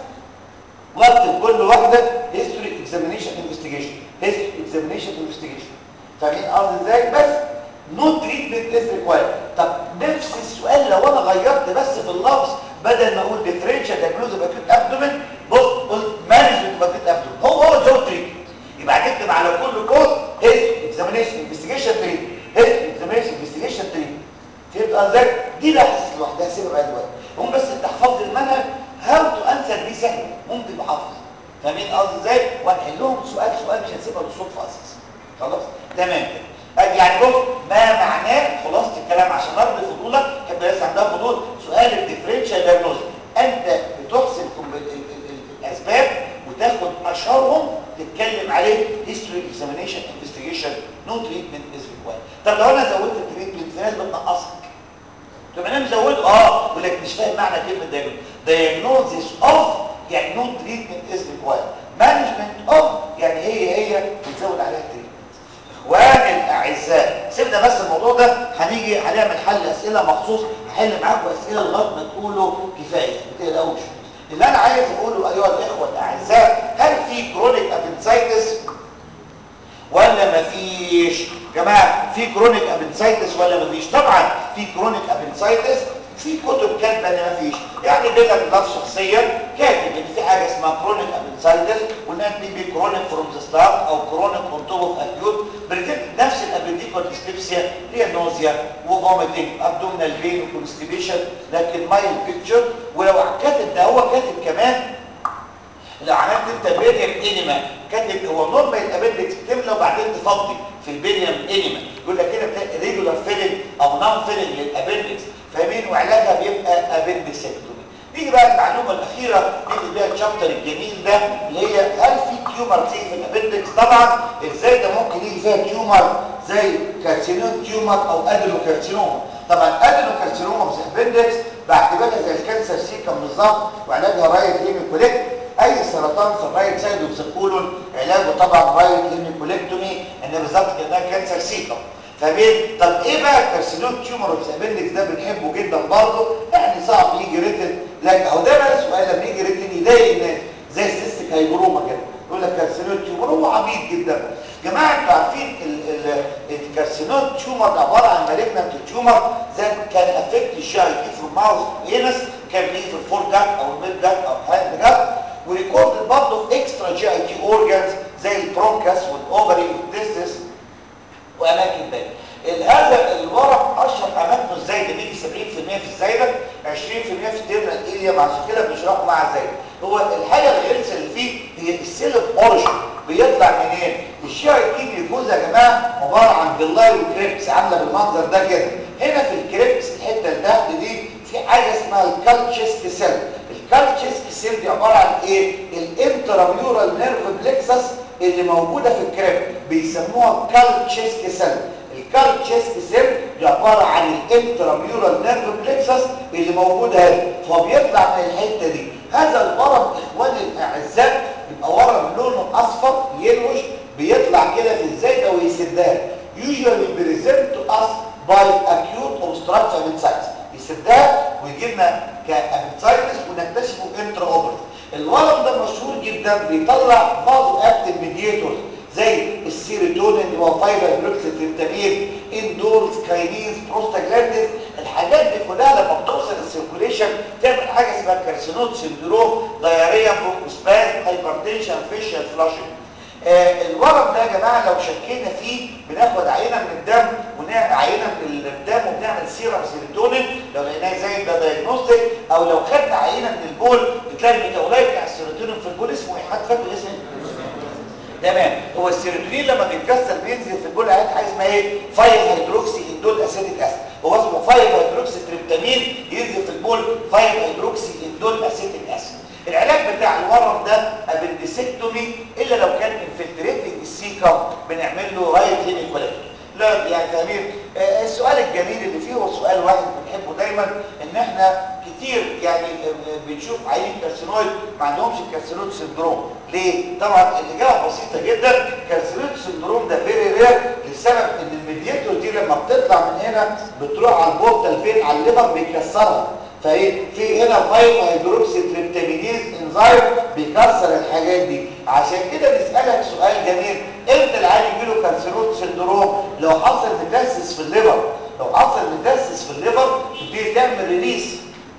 واكتب كل واحده هيستوري اكزامينيشن انفستيجيشن هيستوري اكزامينيشن انفستيجيشن فاهمين قصدي ازاي بس نو تريتمنت از ريكوايرد طب نفس السؤال لو انا غيرت بس في اللفظ بدل ما اقول ديفرنشال دايجنوز اوف اكيوت ابدومين بص قلت مانجمنت اوف اكيوت ابدومين هو هو زود تريتمنت يبقى هتكتب على كل كود هيستوري اكزامينيشن انفستيجيشن تريتمنت هيستوري اكزامينيشن انفستيجيشن تريتمنت فهمت ازاي دي لا حصص لوحدها سيبها بقى دلوقتي هم بس انت حفظت المنهج هاو تو انسر دي سهله ممكن بحفظ فاهمين قصدي ازاي وهنحلهم سؤال سؤال مش هنسيبها للصدفه اساسا خلاص تمام كده يعني بص ما معناه خلاصه الكلام عشان ارضي فضولك حب الناس عندها فضول سؤال الديفرنشال دايجنوز انت بتحسب الاسباب وتاخد اشهرهم تتكلم عليه هيستوري اكزامينيشن انفستيجيشن نو تريتمنت از ريكوايرد طب لو انا زودت التريتمنت في ناس بتنقصك طب انا مزود اه يقول لك مش فاهم معنى كلمه دايجنوز دايجنوزيس اوف يعني نو تريتمنت از ريكوايرد مانجمنت اوف يعني هي هي بتزود عليها التريتمنت اخواني الاعزاء سيبنا بس الموضوع ده هنيجي هنعمل حل اسئله مخصوص هحل معاكم اسئله لغايه ما تقولوا كفايه ما تقلقوش اللي انا عايز اقوله ايها الاخوه الاعزاء هل في كرونيك ابنسايتس ولا مفيش جماعه في كرونيك ابنسايتس ولا مفيش طبعا في كرونيك ابنسايتس في كتب كاتبه ان مفيش يعني بيلا بلاد شخصيا كاتب ان في حاجه اسمها كرونيك ابنسايتس والناس بي كرونيك فروم ذا ستارت او كرونيك اون توب اوف اكيوت بريزنت نفس الابنديكال ديسبيبسيا اللي هي نوزيا وفوميتنج ابدومينال بين وكونستيبيشن لكن مايل بيكتشر ولو كاتب ده هو كاتب كمان لو عملت انت بيريم انيما كاتب هو نورمال الابندكس بتملى وبعدين تفضي في البيريم انيما يقول لك كده بتلاقي ريجولار فيلنج او نون فيلنج للابندكس فاهمين وعلاجها بيبقى ابندكسكتومي نيجي بقى المعلومه الاخيره نيجي بيها الشابتر الجميل ده اللي هي هل في تيومر تيجي في الابندكس طبعا ازاي ده ممكن يجي فيها تيومر زي كارسينوم تيومر او ادينوكارسينوما طبعا ادينوكارسينوما في الابندكس بعتبرها زي الكانسر سيكم بالظبط وعلاجها رايت هيميكوليك اي سرطان في الرايت سايد اوف ذا كولون علاجه طبعا رايت هيميكوليكتومي ان بالظبط كانها كانسر سيكم فاهمين طب ايه بقى الكارسينوم تيومر اوف ابندكس ده بنحبه جدا برضه يعني صعب يجي ريتن لكن هو ده بقى السؤال لما يجي ريتن يضايق الناس زي السيستيك هايجروما كده يقول لك كارسينوم تيومر هو عبيط جدا جماعه انتوا عارفين الكارسينوم تيومر ده عباره عن مالجنت تيومر زي كان افكت الجي اي تي في الماوس انس كان بيجي في الفور جات او الميد جات او الهاند جات وريكورد برضه في اكسترا جي اي تي اورجانز زي البرونكاس والاوفري والتستس واماكن تانية هذا الورق اشهر اماكنه الزايده بيجي 70% في الزايده 20% في التيرنال اليوم عشان كده بنشرحه مع الزايده هو الحاجه الغلسه اللي فيه هي السيلف اوريجن بيطلع منين الشي اي تي بيفوز يا جماعه عباره عن باللاي وكريبس عامله بالمنظر ده كده هنا في الكريبس الحته اللي تحت دي في حاجه اسمها الكالتشيست سيل الكالتشيست سيل دي عباره عن ايه الانتراميورال نيرف بلكسس اللي موجوده في الكريب بيسموها كالتشيست سيل سكال تشيست سيل دي عباره عن الانتراميورال نيرف بلكسس اللي موجود هنا فهو بيطلع من الحته دي هذا الورم اخواني الاعزاء يبقى ورم لونه اصفر يلوش بيطلع كده في الزايده ويسدها usually present to us by acute obstructive appendicitis يسدها ويجي لنا كابنسايتس ونكتشفه انترا اوبرت الورم ده مشهور جدا بيطلع فازو اكتيف ميدياتورز زي السيروتونين اللي هو فايبر بروكسيتريبتامين اندورز كاينيز بروستاجلاندين الحاجات دي كلها لما بتوصل السيركوليشن تعمل حاجه اسمها كارسينوت سندروم دايريا بروكوسباز هايبرتنشن فيشل فلاشنج آه الورم ده يا جماعه لو شكينا فيه بناخد عينه من الدم ونعمل عينه من الدم وبنعمل سيرم سيروتونين لو لقيناه زي ده دايجنوستيك او لو خدنا عينه من البول بتلاقي الميتابولايت بتاع السيروتونين في البول اسمه ايه حد فاكر اسمه تمام هو السيروتونين لما بيتكسر بينزل في البول عينه حاجه اسمها ايه 5 هيدروكسي اندول اسيتيك اسيد هو اسمه 5 هيدروكسي تريبتامين ينزل في البول 5 هيدروكسي اندول اسيتيك اسيد العلاج بتاع الورم ده ابندسكتومي الا لو كان انفلتريتنج السيكم بنعمل له رايت هيميكوليكتومي لا يعني فاهمين آه السؤال الجميل اللي فيه هو سؤال واحد بنحبه دايما ان احنا كتير يعني آه بنشوف عيين كارسينويد ما عندهمش الكارسينويد سندروم ليه طبعا الاجابه بسيطه جدا كارسينويد سندروم ده فيري رير لسبب ان الميدياتور دي لما بتطلع من هنا بتروح على البورتال فين على الليفر بيكسرها فايه في هنا 5 هيدروكسي تريبتامينيز انزيم بيكسر الحاجات دي عشان كده نسالك سؤال جميل امتى العيان يجي له كارسينوت سندروم لو حصل ميتاسيس في الليفر لو حصل ميتاسيس في الليفر تبتدي تعمل ريليس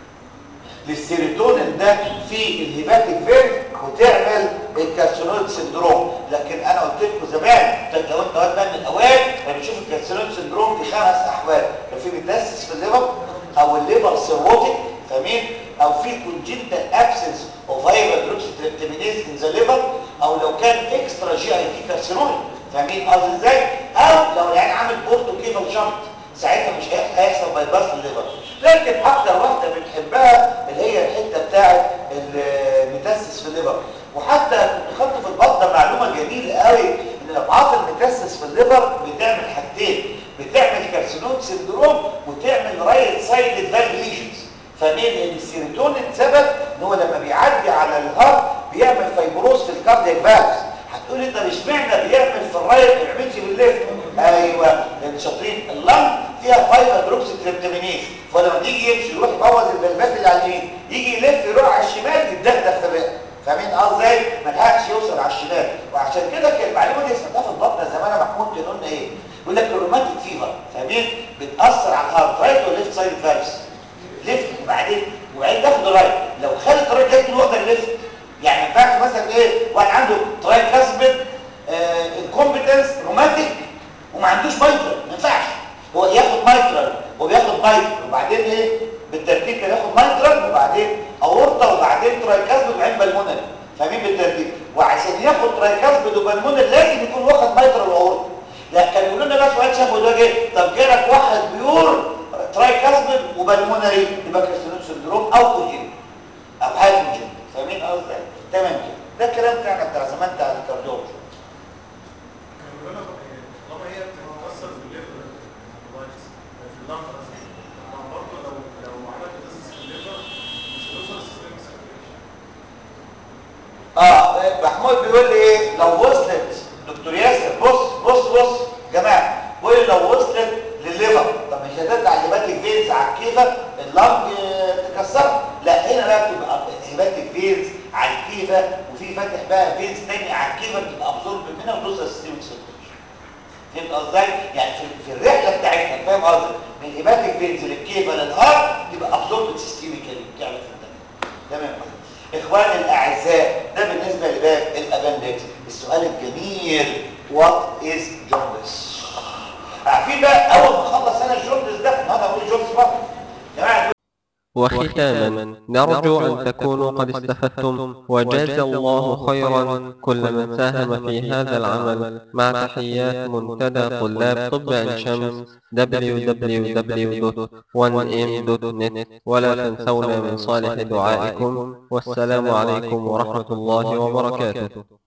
للسيروتونين ده في الهيباتيك فين وتعمل الكارسينويد سندروم لكن انا قلت لكم زمان لو انت واد من الاوائل بنشوف الكارسينويد سندروم في خمس احوال لو في ميتاسيس في الليفر او الليفر سيروتيك فاهمين او في كونجنتال ابسنس اوف هايبردروكسيتريبتامينيز ان ذا ليفر او لو كان اكسترا جي اي تي كارسينويد فاهمين قصدي ازاي او لو العيان عامل بورتو كيفال شنط ساعتها مش هيحصل باي باس للليفر لكن اكتر واحده بنحبها اللي هي الحته بتاعه الميتاسيس في الليفر وحتى كنت خدت في البطنه معلومه جميله قوي ان ابعاث الميتاسيس في الليفر بتعمل حاجتين بتعمل كارسينوم سندروم وتعمل رايت سايد فالف ليجنز فاهمين ان السيروتونين سبب ان هو لما بيعدي على الهارت بيعمل فايبروز في الكاردياك فالفز هتقول انت مش معنى بيعمل في الرايت ما بيعملش في الليفت ايوه لان شاطرين اللنج فيها 5 هيدروكسي تريبتامينيز فلما يجي يمشي يروح يبوظ الفالفات اللي على اليمين يجي يلف يروح على الشمال يتدغدغ في الرئه فاهمين قصدي ازاي ما لحقش يوصل على الشمال وعشان كده كان المعلومه دي سمعتها في البطنه زمان محمود كان قلنا ايه يقول لك الروماتيك فيفر فاهمين بتاثر على الهارت رايت ولا ليفت سايد فالفز ليفت وبعدين وبعدين تاخد رايت لو خدت رايت لقيت واخده الليفت يعني ما ينفعش مثلا ايه واحد عنده ترايكاسبيد آه الكومبتنس روماتيك وما عندوش مايترال ما ينفعش هو ياخد مايترال وبياخد مايترال وبعدين ايه بالترتيب كده ياخد مايترال وبعدين اورطه وبعدين ترايكاسبيد وبعدين بالمونري فاهمين بالترتيب وعشان ياخد ترايكاسبيد وبالمونري لازم يكون واخد مايترال واورطه لا كان يقولوا لنا بقى سؤال شافوا ده جه طب جالك واحد بيور ترايكاسبيد وبالمونري يبقى كارسينوم سندروم او كوجين او حاجه كوجين فاهمين قصدي تمام كده ده الكلام بتاعنا بتاع زمان بتاع الكارديولوجي طالما هي بتتكسر في الليفر اللايفز في اللنج قصدي طبعا برضه لو لو عملت تاسس في الليفر مش هتوصل للسيستم سيركيوليشن اه محمود بيقول لي ايه لو وصلت دكتور ياسر بص بص بص جماعه بيقول لي لو وصلت للليفر طب مش هتطلع الهيباتيك فينز على الكيفه اللنج تكسرها لا هنا بقى بتبقى الهيباتيك فينز على الكيفه وفي فاتح بقى فينز تاني على الكيفه بتبقى ابزورب منها وتوصل للسيستم سيركيوليشن فهمت قصدي يعني في, في الرحله بتاعتنا فاهم قصدي من الهيباتيك فينز للكيفه للهارت تبقى ابزورب سيستميكالي بتعمل في الدم تمام اخواني الاعزاء ده بالنسبه لباب الابندكس السؤال الجميل وات از جوندس عارفين بقى اول ما اخلص انا الجوندس ده النهارده هقول جوندس برضه يا جماعه وختاما نرجو أن تكونوا قد استفدتم وجاز الله خيرا كل من ساهم في هذا العمل مع تحيات منتدى طلاب طب عين شمس www.1m.net ولا تنسونا من صالح دعائكم والسلام عليكم ورحمة الله وبركاته